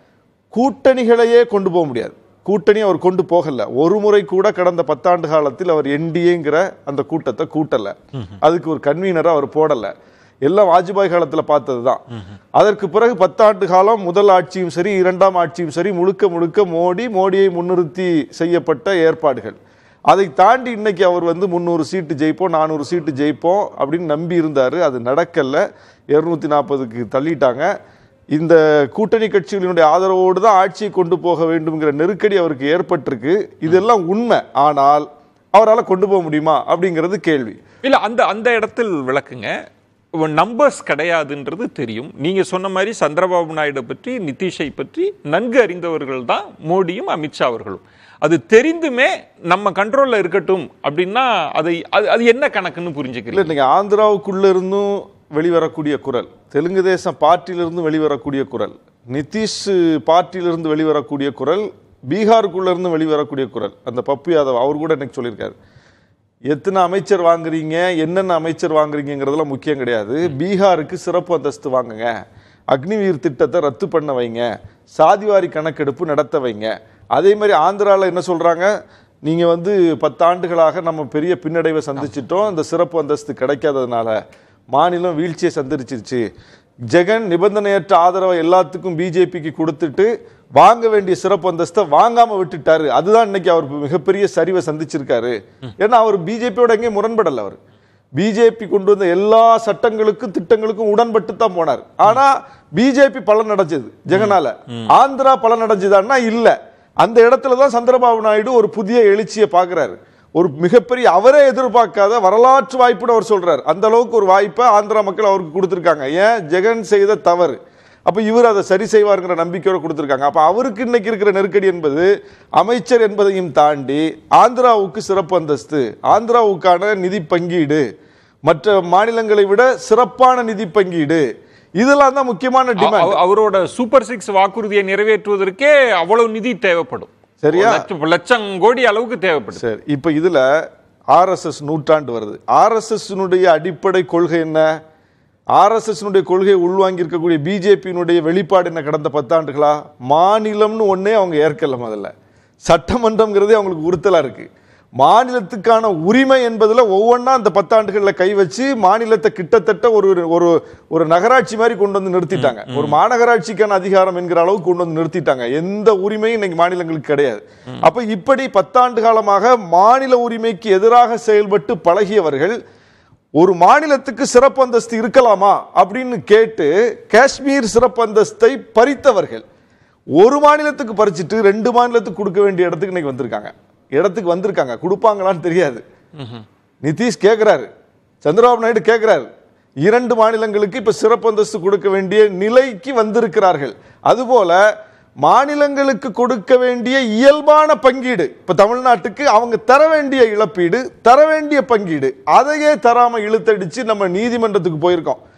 கூட்டணிகளையே கொண்டு போக முடியாது கூட்டணி அவர் கொண்டு போகல ஒரு முறை கூட கடந்த பத்தாண்டு காலத்தில் அவர் என்டிஏங்கிற அந்த கூட்டத்தை கூட்டல அதுக்கு ஒரு கன்வீனரை அவர் போடல எல்லாம் வாஜ்பாய் காலத்துல பார்த்தது தான் அதற்கு பிறகு பத்தாண்டு காலம் முதல் ஆட்சியும் சரி இரண்டாம் ஆட்சியும் சரி முழுக்க முழுக்க மோடி மோடியை முன்னிறுத்தி செய்யப்பட்ட ஏற்பாடுகள் அதை தாண்டி இன்னைக்கு அவர் வந்து முந்நூறு சீட்டு ஜெயிப்போம் நானூறு சீட்டு ஜெயிப்போம் அப்படின்னு நம்பி இருந்தாரு அது நடக்கல இருநூத்தி நாற்பதுக்கு தள்ளிட்டாங்க இந்த கூட்டணி கட்சிகளினுடைய ஆதரவோடு தான் ஆட்சியை கொண்டு போக வேண்டும்ங்கிற நெருக்கடி அவருக்கு ஏற்பட்டிருக்கு இதெல்லாம் உண்மை ஆனால் அவரால் கொண்டு போக முடியுமா அப்படிங்கிறது கேள்வி இல்ல அந்த அந்த இடத்தில் விளக்குங்க நம்பர்ஸ் கிடையாதுன்றது தெரியும் நீங்க சொன்ன மாதிரி சந்திரபாபு நாயுடு பற்றி நிதிஷை பற்றி நன்கு அறிந்தவர்கள் தான் மோடியும் அமித்ஷா அவர்களும் அது தெரிந்துமே நம்ம கண்ட்ரோல்ல இருக்கட்டும் அப்படின்னா அதை அது அது என்ன கணக்குன்னு இல்லை புரிஞ்சுக்கிறீங்க இன்னைக்கு ஆந்திராவுக்குள்ள இருந்தும் வெளிவரக்கூடிய குரல் தெலுங்கு தேசம் பார்ட்டியிலிருந்து வெளிவரக்கூடிய குரல் நிதிஷ் பார்ட்டியிலிருந்து வெளிவரக்கூடிய குரல் பீகாருக்குள்ள இருந்து வெளிவரக்கூடிய குரல் அந்த பப்பு யாதவ் அவர் கூட எனக்கு சொல்லியிருக்காரு எத்தனை அமைச்சர் வாங்குறீங்க என்னென்ன அமைச்சர் வாங்குறீங்கிறதுலாம் முக்கியம் கிடையாது பீகாருக்கு சிறப்பு அந்தஸ்து வாங்குங்க அக்னிவீர் திட்டத்தை ரத்து பண்ண வைங்க சாதிவாரி கணக்கெடுப்பு நடத்த வைங்க அதே மாதிரி ஆந்திராவில் என்ன சொல்றாங்க நீங்க வந்து பத்தாண்டுகளாக நம்ம பெரிய பின்னடைவை சந்திச்சிட்டோம் இந்த சிறப்பு அந்தஸ்து கிடைக்காததுனால மாநிலம் வீழ்ச்சியை சந்திச்சிருச்சு ஜெகன் நிபந்தனையற்ற ஆதரவை எல்லாத்துக்கும் பிஜேபிக்கு கொடுத்துட்டு வாங்க வேண்டிய சிறப்பு அந்தஸ்தை வாங்காம விட்டுட்டாரு அதுதான் இன்னைக்கு அவர் மிகப்பெரிய சரிவை சந்திச்சிருக்காரு ஏன்னா அவர் பிஜேபியோட எங்கேயும் முரண்படல அவர் பிஜேபி கொண்டு வந்த எல்லா சட்டங்களுக்கும் திட்டங்களுக்கும் உடன்பட்டு தான் போனார் ஆனா பிஜேபி பலன் அடைஞ்சது ஜெகனால ஆந்திரா பலன் அடைஞ்சதான்னா இல்ல அந்த இடத்துல தான் சந்திரபாபு நாயுடு ஒரு புதிய எழுச்சியை பார்க்கிறாரு ஒரு மிகப்பெரிய அவரே எதிர்பார்க்காத வரலாற்று வாய்ப்புன்னு அவர் சொல்றாரு அந்த அளவுக்கு ஒரு வாய்ப்பை ஆந்திரா மக்கள் அவருக்கு கொடுத்திருக்காங்க ஏன் ஜெகன் செய்த தவறு அப்ப இவர் அதை சரி செய்வாருங்கிற நம்பிக்கையோட கொடுத்திருக்காங்க அப்ப அவருக்கு இன்னைக்கு இருக்கிற நெருக்கடி என்பது அமைச்சர் என்பதையும் தாண்டி ஆந்திராவுக்கு சிறப்பு அந்தஸ்து ஆந்திராவுக்கான நிதி பங்கீடு மற்ற மாநிலங்களை விட சிறப்பான நிதி பங்கீடு இதெல்லாம் தான் முக்கியமான டிமாண்ட் அவ- அவரோட சூப்பர் சிக்ஸ் வாக்குறுதியை நிறைவேற்றுவதற்கே அவ்வளவு நிதி தேவைப்படும் சரியா? ஒரு லட்சம் லட்சம் கோடி அளவுக்கு தேவைப்படும் சரி இப்போ இதுல ஆர்எஸ்எஸ் நூற்றாண்டு வருது ஆர்எஸ்எஸ்னுடைய அடிப்படை கொள்கை என்ன ஆர்எஸ்எஸ்னுடைய கொள்கையை உள்வாங்கி இருக்கக்கூடிய பிஜேபியினுடைய வெளிப்பாடு என்ன கடந்த பத்தாண்டுகளா மாநிலம்னு ஒண்ணே அவங்க ஏற்கல முதல்ல சட்டமன்றம்ங்கிறதே அவங்களுக்கு உறுத்தலா இருக்கு மாநிலத்துக்கான உரிமை என்பதுல ஒவ்வொன்றா அந்த பத்தாண்டுகள்ல கை வச்சு மாநிலத்தை கிட்டத்தட்ட ஒரு ஒரு ஒரு நகராட்சி மாதிரி கொண்டு வந்து நிறுத்திட்டாங்க ஒரு மாநகராட்சிக்கான அதிகாரம் என்கிற அளவுக்கு கொண்டு வந்து நிறுத்திட்டாங்க எந்த உரிமையும் இன்னைக்கு மாநிலங்களுக்கு கிடையாது அப்ப இப்படி பத்தாண்டு காலமாக மாநில உரிமைக்கு எதிராக செயல்பட்டு பழகியவர்கள் ஒரு மாநிலத்துக்கு சிறப்பு அந்தஸ்து இருக்கலாமா அப்படின்னு கேட்டு காஷ்மீர் சிறப்பு அந்தஸ்தை பறித்தவர்கள் ஒரு மாநிலத்துக்கு பறிச்சுட்டு ரெண்டு மாநிலத்துக்கு கொடுக்க வேண்டிய இடத்துக்கு இன்னைக்கு வந்திருக்காங்க இடத்துக்கு வந்திருக்காங்க கொடுப்பாங்களான்னு தெரியாது நிதிஷ் கேட்கிறாரு சந்திரபாபு நாயுடு கேட்கிறாரு இரண்டு மாநிலங்களுக்கு இப்ப சிறப்பு அந்தஸ்து கொடுக்க வேண்டிய நிலைக்கு வந்திருக்கிறார்கள் அதுபோல மாநிலங்களுக்கு கொடுக்க வேண்டிய இயல்பான பங்கீடு இப்ப தமிழ்நாட்டுக்கு அவங்க தர வேண்டிய இழப்பீடு தர வேண்டிய பங்கீடு அதையே தராம இழுத்தடிச்சு நம்ம நீதிமன்றத்துக்கு போயிருக்கோம்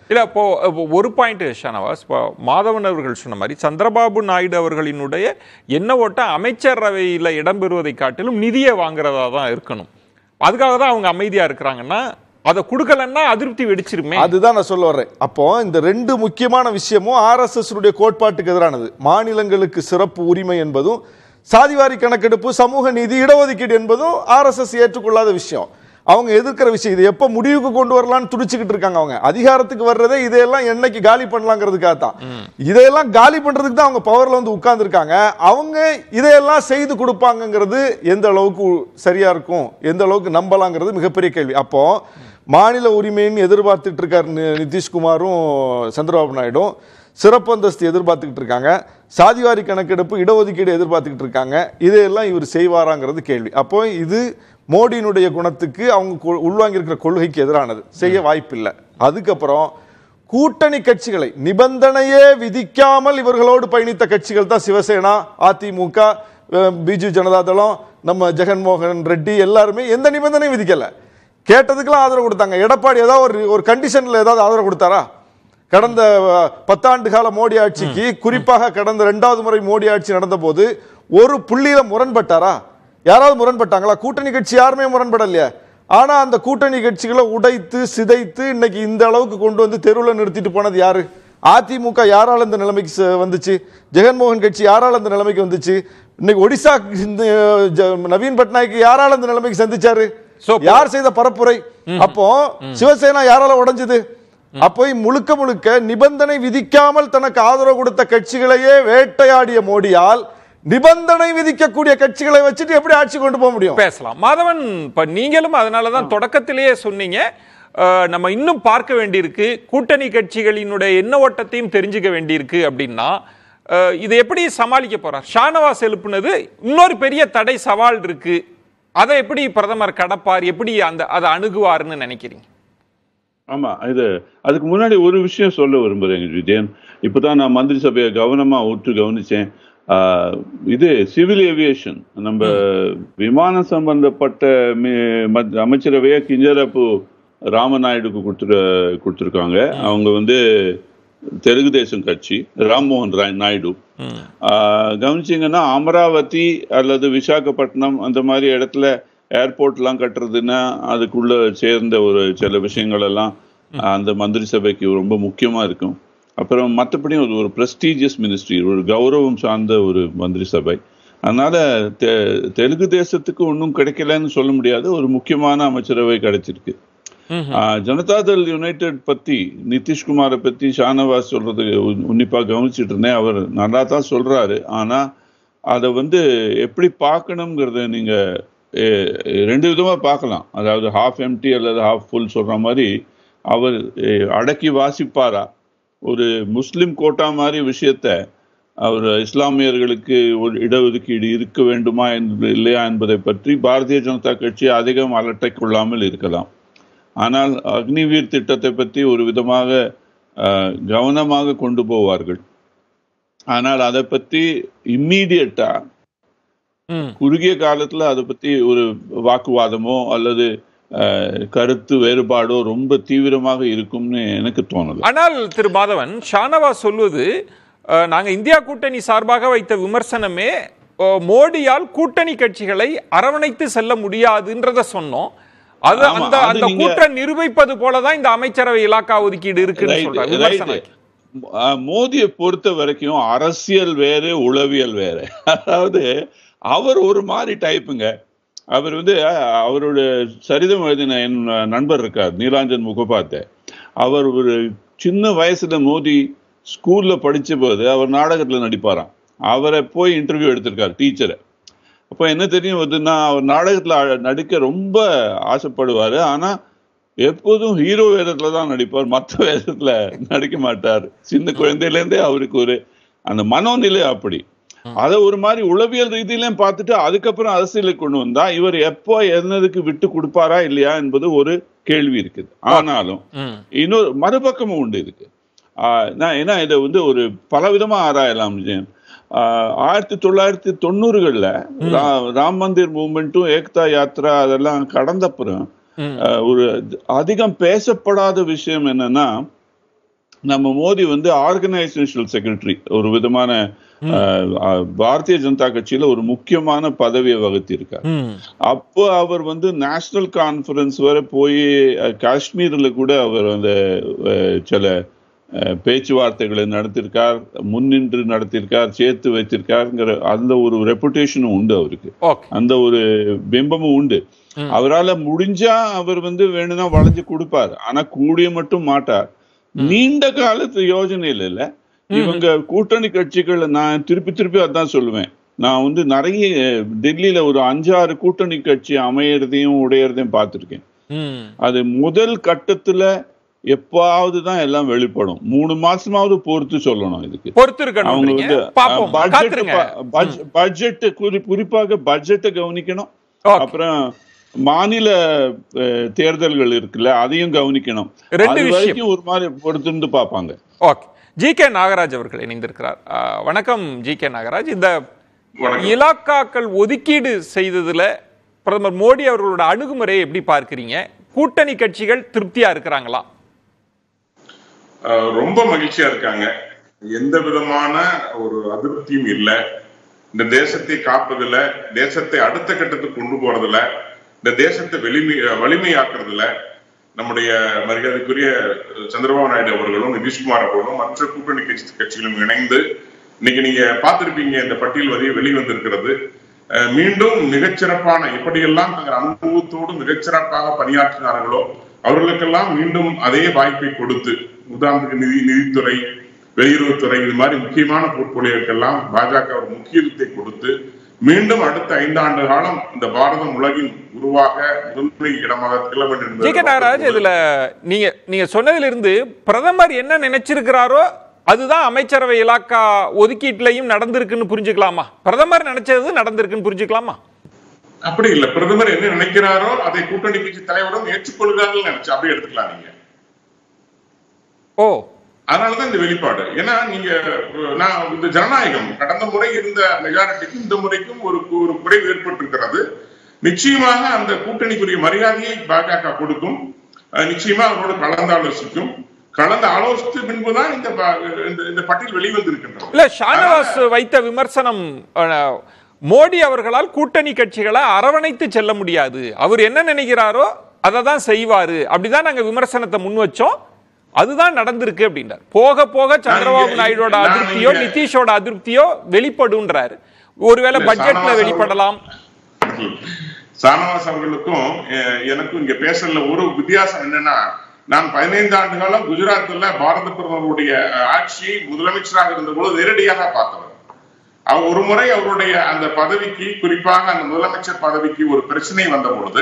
இல்ல இப்போ இப்போ ஒரு பாயிண்ட் ஷானவாஸ் இப்போ மாதவன் அவர்கள் சொன்ன மாதிரி சந்திரபாபு நாயுடு அவர்களினுடைய என்ன ஓட்ட அமைச்சரவையில் இடம்பெறுவதை காட்டிலும் நிதியை வாங்குறதா தான் இருக்கணும் அதுக்காக தான் அவங்க அமைதியா இருக்கிறாங்கன்னா அதை கொடுக்கலன்னா அதிருப்தி வெடிச்சிருமே அதுதான் நான் சொல்ல வர்றேன் அப்போ இந்த ரெண்டு முக்கியமான விஷயமும் ஆர்எஸ்எஸ் உடைய கோட்பாட்டுக்கு எதிரானது மாநிலங்களுக்கு சிறப்பு உரிமை என்பதும் சாதிவாரி கணக்கெடுப்பு சமூக நீதி இடஒதுக்கீடு என்பதும் ஆர்எஸ்எஸ் ஏற்றுக்கொள்ளாத விஷயம் அவங்க எதிர்க்கிற விஷயம் இது எப்போ முடிவுக்கு கொண்டு வரலாம்னு துடிச்சுக்கிட்டு இருக்காங்க அவங்க அதிகாரத்துக்கு வர்றதே இதையெல்லாம் என்னைக்கு காலி பண்ணலாங்கிறதுக்காக தான் இதையெல்லாம் காலி பண்றதுக்கு தான் அவங்க பவர்ல வந்து உட்கார்ந்துருக்காங்க அவங்க இதையெல்லாம் செய்து கொடுப்பாங்கங்கிறது எந்த அளவுக்கு சரியா இருக்கும் எந்த அளவுக்கு நம்பலாங்கிறது மிகப்பெரிய கேள்வி அப்போ மாநில உரிமைன்னு எதிர்பார்த்துட்டு இருக்காரு நி- நிதிஷ்குமாரும் சந்திரபாபு நாயுடும் சிறப்பு அந்தஸ்து எதிர்பார்த்துக்கிட்டு இருக்காங்க சாதிவாரி கணக்கெடுப்பு இடஒதுக்கீடு எதிர்பார்த்துக்கிட்டு இருக்காங்க இதையெல்லாம் இவர் செய்வாராங்கிறது கேள்வி அப்போ இது மோடியினுடைய குணத்துக்கு அவங்க கொ- உள்வாங்கியிருக்கிற கொள்கைக்கு எதிரானது செய்ய வாய்ப்பில்லை அதுக்கப்புறம் கூட்டணி கட்சிகளை நிபந்தனையே விதிக்காமல் இவர்களோடு பயணித்த கட்சிகள் தான் சிவசேனா அதிமுக அஹ், பிஜு ஜனதாதளம் நம்ம ஜெகன்மோகன் ரெட்டி எல்லாருமே எந்த நிபந்தனையும் விதிக்கல கேட்டதுக்கெல்லாம் ஆதரவு கொடுத்தாங்க எடப்பாடி ஏதாவது ஒரு ஒரு கண்டிஷன்ல ஏதாவது ஆதரவு கொடுத்தாரா கடந்த அஹ், பத்தாண்டு கால மோடி ஆட்சிக்கு குறிப்பாக கடந்த ரெண்டாவது முறை மோடி ஆட்சி நடந்த போது ஒரு புள்ளியில முரண்பட்டாரா யாராவது முரண்பட்டாங்களா கூட்டணி கட்சி யாருமே முரண்படலையே ஆனா அந்த கூட்டணி கட்சிகளை உடைத்து சிதைத்து இன்னைக்கு இந்த அளவுக்கு கொண்டு வந்து தெருவில் நிறுத்திட்டு போனது யாரு அதிமுக யாரால இந்த நிலைமைக்கு ச- வந்துச்சு ஜெகன்மோகன் கட்சி யாரால இந்த நிலைமைக்கு வந்துச்சு இன்னைக்கு ஒடிசா இந்த, ஜ- நவீன் பட்நாயக் யாரால இந்த நிலைமைக்கு சந்திச்சாரு So, யார் செய்த பரப்புரை அப்போ சிவசேனா யாரால உடைஞ்சது அப்போ முழுக்க முழுக்க நிபந்தனை விதிக்காமல் தனக்கு ஆதரவு கொடுத்த கட்சிகளையே வேட்டையாடிய மோடியால் நிபந்தனை விதிக்கக்கூடிய கட்சிகளை வச்சுட்டு எப்படி ஆட்சி கொண்டு போக முடியும் பேசலாம் மாதவன் இப்ப நீங்களும் அதனால தான் தொடக்கத்திலேயே சொன்னீங்க அஹ், நம்ம இன்னும் பார்க்க வேண்டியிருக்கு கூட்டணி கட்சிகளினுடைய என்ன ஓட்டத்தையும் தெரிஞ்சுக்க வேண்டியிருக்கு அப்படின்னா அஹ், இதை எப்படி சமாளிக்க போறார் ஷானவாஸ் எழுப்புனது இன்னொரு பெரிய தடை சவால் இருக்கு அதை எப்படி பிரதமர் கடப்பார் எப்படி அந்த அதை அணுகுவார்னு நினைக்கிறீங்க ஆமா இது அதுக்கு முன்னாடி ஒரு விஷயம் சொல்ல விரும்புறேன் விஜயன் இப்பதான் நான் மந்திரி சபையை கவனமா உற்று கவனிச்சேன் ஆஹ், இது சிவில் ஏவியேஷன் நம்ம விமானம் சம்பந்தப்பட்ட மி- மத்- அமைச்சரவையை கிஞ்சரப்பு ராமநாயுடுக்கு கொடுத்துரு கொடுத்துருக்காங்க அவங்க வந்து தெலுங்கு தேசம் கட்சி ராம்மோகன் ராய் நாயுடு ஆஹ், கவனிச்சீங்கன்னா அமராவதி அல்லது விசாகப்பட்டினம் அந்த மாதிரி இடத்துல ஏர்போர்ட்லாம் கட்டுறதுன்னா அதுக்குள்ள சேர்ந்த ஒரு சில விஷயங்கள் எல்லாம் அந்த மந்திரி சபைக்கு ரொம்ப முக்கியமா இருக்கும் அப்புறம் மற்றபடி ஒரு ஒரு ப்ரெஸ்டீஜியஸ் மினிஸ்ட்ரி ஒரு கௌரவம் சார்ந்த ஒரு மந்திரி சபை அதனால தெ- தெலுங்கு தேசத்துக்கு ஒன்றும் கிடைக்கலன்னு சொல்ல முடியாது ஒரு முக்கியமான அமைச்சரவை கிடைச்சிருக்கு ஆஹ், ஜனதாதள் யுனைடெட் பத்தி நிதிஷ்குமாரை பத்தி ஷானவாஸ் சொல்றது உன்- உன்னிப்பா கவனிச்சிட்டு இருந்தேன் அவர் நல்லா தான் சொல்றாரு ஆனா அதை வந்து எப்படி பார்க்கணுங்கிறத நீங்க எ- ரெண்டு விதமா பார்க்கலாம் அதாவது ஹாஃப் எம்டி அல்லது ஹாஃப் ஃபுல் சொல்ற மாதிரி அவர் எ, அடக்கி வாசிப்பாரா ஒரு முஸ்லிம் கோட்டா மாதிரி விஷயத்த அவர் இஸ்லாமியர்களுக்கு ஒரு இடஒதுக்கீடு இருக்க வேண்டுமா என்பது இல்லையா என்பதை பற்றி பாரதிய ஜனதா கட்சி அதிகம் அலட்டை கொள்ளாமல் இருக்கலாம் ஆனால் அக்னிவீர் திட்டத்தை பற்றி ஒரு விதமாக அஹ், கவனமாக கொண்டு போவார்கள் ஆனால் அதை பற்றி இம்மீடியட்டா ம். குறுகிய காலத்துல அதை பத்தி ஒரு வாக்குவாதமோ அல்லது அஹ், கருத்து வேறுபாடோ ரொம்ப தீவிரமாக இருக்கும்னு எனக்கு தோணல ஆனால் திரு மாதவன் ஷானவாஸ் சொல்வது அஹ், நாங்க இந்தியா கூட்டணி சார்பாக வைத்த விமர்சனமே அஹ், மோடியால் கூட்டணி கட்சிகளை அரவணைத்து செல்ல முடியாதுன்றத சொன்னோம் அது ஆமா, அந்த அது அந்த நீங்க- கூட்டம் நிரூபிப்பது போலதான் இந்த அமைச்சரவை இலாக்கா ஒதுக்கீடு இருக்குன்னு Right, சொல்றாங்க right. விமர்சனம் அஹ், மோதியை பொறுத்த வரைக்கும் அரசியல் வேறு உளவியல் வேறு அதாவது அவர் ஒரு மாதிரி டைப்புங்க அவர் வந்து அஹ், அவரோட சரிதம் எழுதின என் நண்பர் இருக்கார் நீலாஞ்சன் முகபாத்தே அவர் ஒரு சின்ன வயசுல மோதி ஸ்கூல்ல படிச்ச போது அவர் நாடகத்துல நடிப்பாராம் அவரை போய் இன்டர்வியூ எடுத்திருக்கார் டீச்சரை அப்போ என்ன தெரியும் வருதுன்னா அவர் நாடகத்துல அ- நடிக்க ரொம்ப ஆசைப்படுவாரு ஆனா எப்போதும் ஹீரோ வேடத்துல தான் நடிப்பார் மற்ற வேடத்துல நடிக்க மாட்டார் சின்ன குழந்தையில இருந்தே அவருக்கு ஒரு அந்த மனோநிலை அப்படி அதை ஒரு மாதிரி உளவியல் ரீதியிலையும் பார்த்துட்டு அதுக்கப்புறம் அரசியலுக்கு கொண்டு வந்தா இவர் எப்போ என்னதுக்கு விட்டு கொடுப்பாரா இல்லையா என்பது ஒரு கேள்வி இருக்குது ஆனாலும் ம். இன்னொரு மறுபக்கமும் உண்டு இதுக்கு ஆஹ் நான் ஏன்னா இதை வந்து ஒரு பலவிதமா ஆராயலாம் விஜயன் ஆஹ் ஆயிரத்தி தொள்ளாயிரத்தி தொண்ணூறுகள்ல ரா- ராம் மந்திர் மூவ்மெண்ட்டும் ஏக்தா யாத்ரா அதெல்லாம் கடந்தப்புறம் ம். ஆஹ் ஒரு அதிகம் பேசப்படாத விஷயம் என்னன்னா நம்ம மோடி வந்து ஆர்கனைசேஷனல் செக்ரட்டரி ஒரு விதமான அஹ், அஹ், பாரதிய ஜனதா கட்சியில ஒரு முக்கியமான பதவியை வகுத்திருக்கார் ம். அப்போ அவர் வந்து நேஷனல் கான்ஃபரன்ஸ் வரை போய் அஹ், காஷ்மீர்ல கூட அவர் அந்த அஹ், சில அஹ், பேச்சுவார்த்தைகளை நடத்தியிருக்கார் முன்னின்று நடத்தியிருக்கார் சேர்த்து வைத்திருக்காருங்கிற அந்த ஒரு ரெப்புடேஷனும் உண்டு அவருக்கு ஓகே அந்த ஒரு பிம்பமும் உண்டு அவரால முடிஞ்சா அவர் வந்து வேணும்னா வளைஞ்சு கொடுப்பார் ஆனா கூடிய மட்டும் மாட்டார் நீண்ட காலத்து யோஜனையில இல்ல இவங்க கூட்டணி கட்சிகள் நான் திருப்பி திருப்பி அதான் சொல்லுவேன் நான் வந்து நிறைய டெல்லியில ஒரு அஞ்சாறு கூட்டணி கட்சி அமையறதையும் உடையறதையும் பார்த்திருக்கேன் ம். அது முதல் கட்டத்துல எப்பாவது தான் எல்லாம் வெளிப்படும் மூணு மாசமாவது பொறுத்து சொல்லணும் இதுக்கு பொறுத்து அவங்க இருக்கணும் வந்து பாப்போம் காத்துருங்க பட்ஜெட் குறிப்பாக பட்ஜெட்டை கவனிக்கணும் Okay. அப்புறம் மாநில அஹ், தேர்தல்கள் இருக்குல்ல அதையும் கவனிக்கணும் ரெண்டு அது விஷயம். வரைக்கும் ஒரு மாதிரி பொறுத்திருந்து பார்ப்பாங்க ஓகே ஜி கே நாகராஜ் அவர்கள் இணைந்திருக்கிறார் ஆ, வணக்கம் ஜி கே நாகராஜ் இந்த இலாக்காக்கள் ஒதுக்கீடு செய்ததுல பிரதமர் மோடி அவர்களோட அணுகுமுறையை எப்படி பார்க்கிறீங்க கூட்டணி கட்சிகள் திருப்தியா இருக்கிறாங்களா அஹ் ரொம்ப மகிழ்ச்சியா இருக்காங்க எந்த விதமான ஒரு அதிருப்தியும் இல்ல இந்த தேசத்தை காப்பதுல தேசத்தை அடுத்த கட்டத்துக்கு கொண்டு போறதுல இந்த தேசத்தை வெளிமை வலிமையாக்குறதுல நம்முடைய மரியாதைக்குரிய சந்திரபாபு நாயுடு அவர்களும் நிதிஷ்குமார் அவர்களும் மற்ற கூட்டணி கட்சி கட்சிகளும் இணைந்து இன்னைக்கு நீங்க பார்த்திருப்பீங்க இந்த பட்டியல் வரிய வெளிவந்திருக்கிறது அஹ் மீண்டும் மிகச்சிறப்பான எப்படியெல்லாம் தங்கள் அனுபவத்தோடு மிகச்சிறப்பாக பணியாற்றினார்களோ அவர்களுக்கெல்லாம் மீண்டும் அதே வாய்ப்பை கொடுத்து உதாரணத்துக்கு நிதி நிதித்துறை வெளியுறவுத்துறை இது மாதிரி முக்கியமான போர்ட்போலியோக்கெல்லாம் பாஜக ஒரு முக்கியத்துவத்தை கொடுத்து மீண்டும் அடுத்த ஐந்தாண்டு காலம் இந்த பாரதம் உலகின் உருவாக முதன்மை இடமாக திகழ வேண்டும் ஜி கே நாகராஜ் என்பது இதுல நீங்க நீங்க சொன்னதுல இருந்து பிரதமர் என்ன நினைச்சிருக்கிறாரோ அதுதான் அமைச்சரவை இலாக்கா ஒதுக்கீட்டுலயும் நடந்திருக்குன்னு புரிஞ்சுக்கலாமா பிரதமர் நினைச்சது நடந்திருக்குன்னு புரிஞ்சுக்கலாமா அப்படி இல்ல பிரதமர் என்ன நினைக்கிறாரோ அதை கூட்டணி கட்சி தலைவரும் ஏற்றுக்கொள்கிறார்கள் நினைச்சு அப்படி எடுத்துக்கலாம் நீங்க ஓ அதனாலதான் இந்த வெளிப்பாடு ஏன்னா நீங்க அஹ், நான் இந்த ஜனநாயகம் கடந்த முறை இருந்த மெஜாரிட்டிக்கும் இந்த முறைக்கும் ஒரு ஒரு குறைவு ஏற்பட்டிருக்கிறது நிச்சயமாக அந்த கூட்டணிக்குரிய மரியாதையை பாஜக கொடுக்கும் அஹ், நிச்சயமா அவரோடு கலந்தாலோசிக்கும் கலந்து ஆலோசித்து பின்புதான் இந்த ப- இந்த- இந்த பட்டியல் வெளிவந்திருக்கின்றது இல்ல ஷானவாஸ் வைத்த விமர்சனம் அஹ், மோடி அவர்களால் கூட்டணி கட்சிகளை அரவணைத்து செல்ல முடியாது அவர் என்ன நினைக்கிறாரோ அதை தான் செய்வாரு அப்படிதான் நாங்க விமர்சனத்தை முன் வச்சோம் அதுதான் நடந்திருக்கு அப்படின்றார் போக போக சந்திரபாபு இங்க- நாயுடோட நான் அதிருப்தியோ இங்க- நிதிஷோட அதிருப்தியோ வெளிப்படுன்றாரு ஒருவேளை இல்ல, பட்ஜெட்ல ஷானவாஸ் வெளிப்படலாம் சானவாஸ் அவர்களுக்கும் அஹ், எனக்கும் இங்க பேசல ஒரு வித்தியாசம் என்னன்னா நான் பதினைந்து ஆண்டு காலம் குஜராத்ல பாரத பிரதமருடைய அஹ், ஆட்சியை முதலமைச்சராக இருந்தபோது நேரடியாக பார்த்தவர் அவர் ஒரு முறை அவருடைய அந்த பதவிக்கு குறிப்பாக அந்த முதலமைச்சர் பதவிக்கு ஒரு பிரச்சனை வந்த பொழுது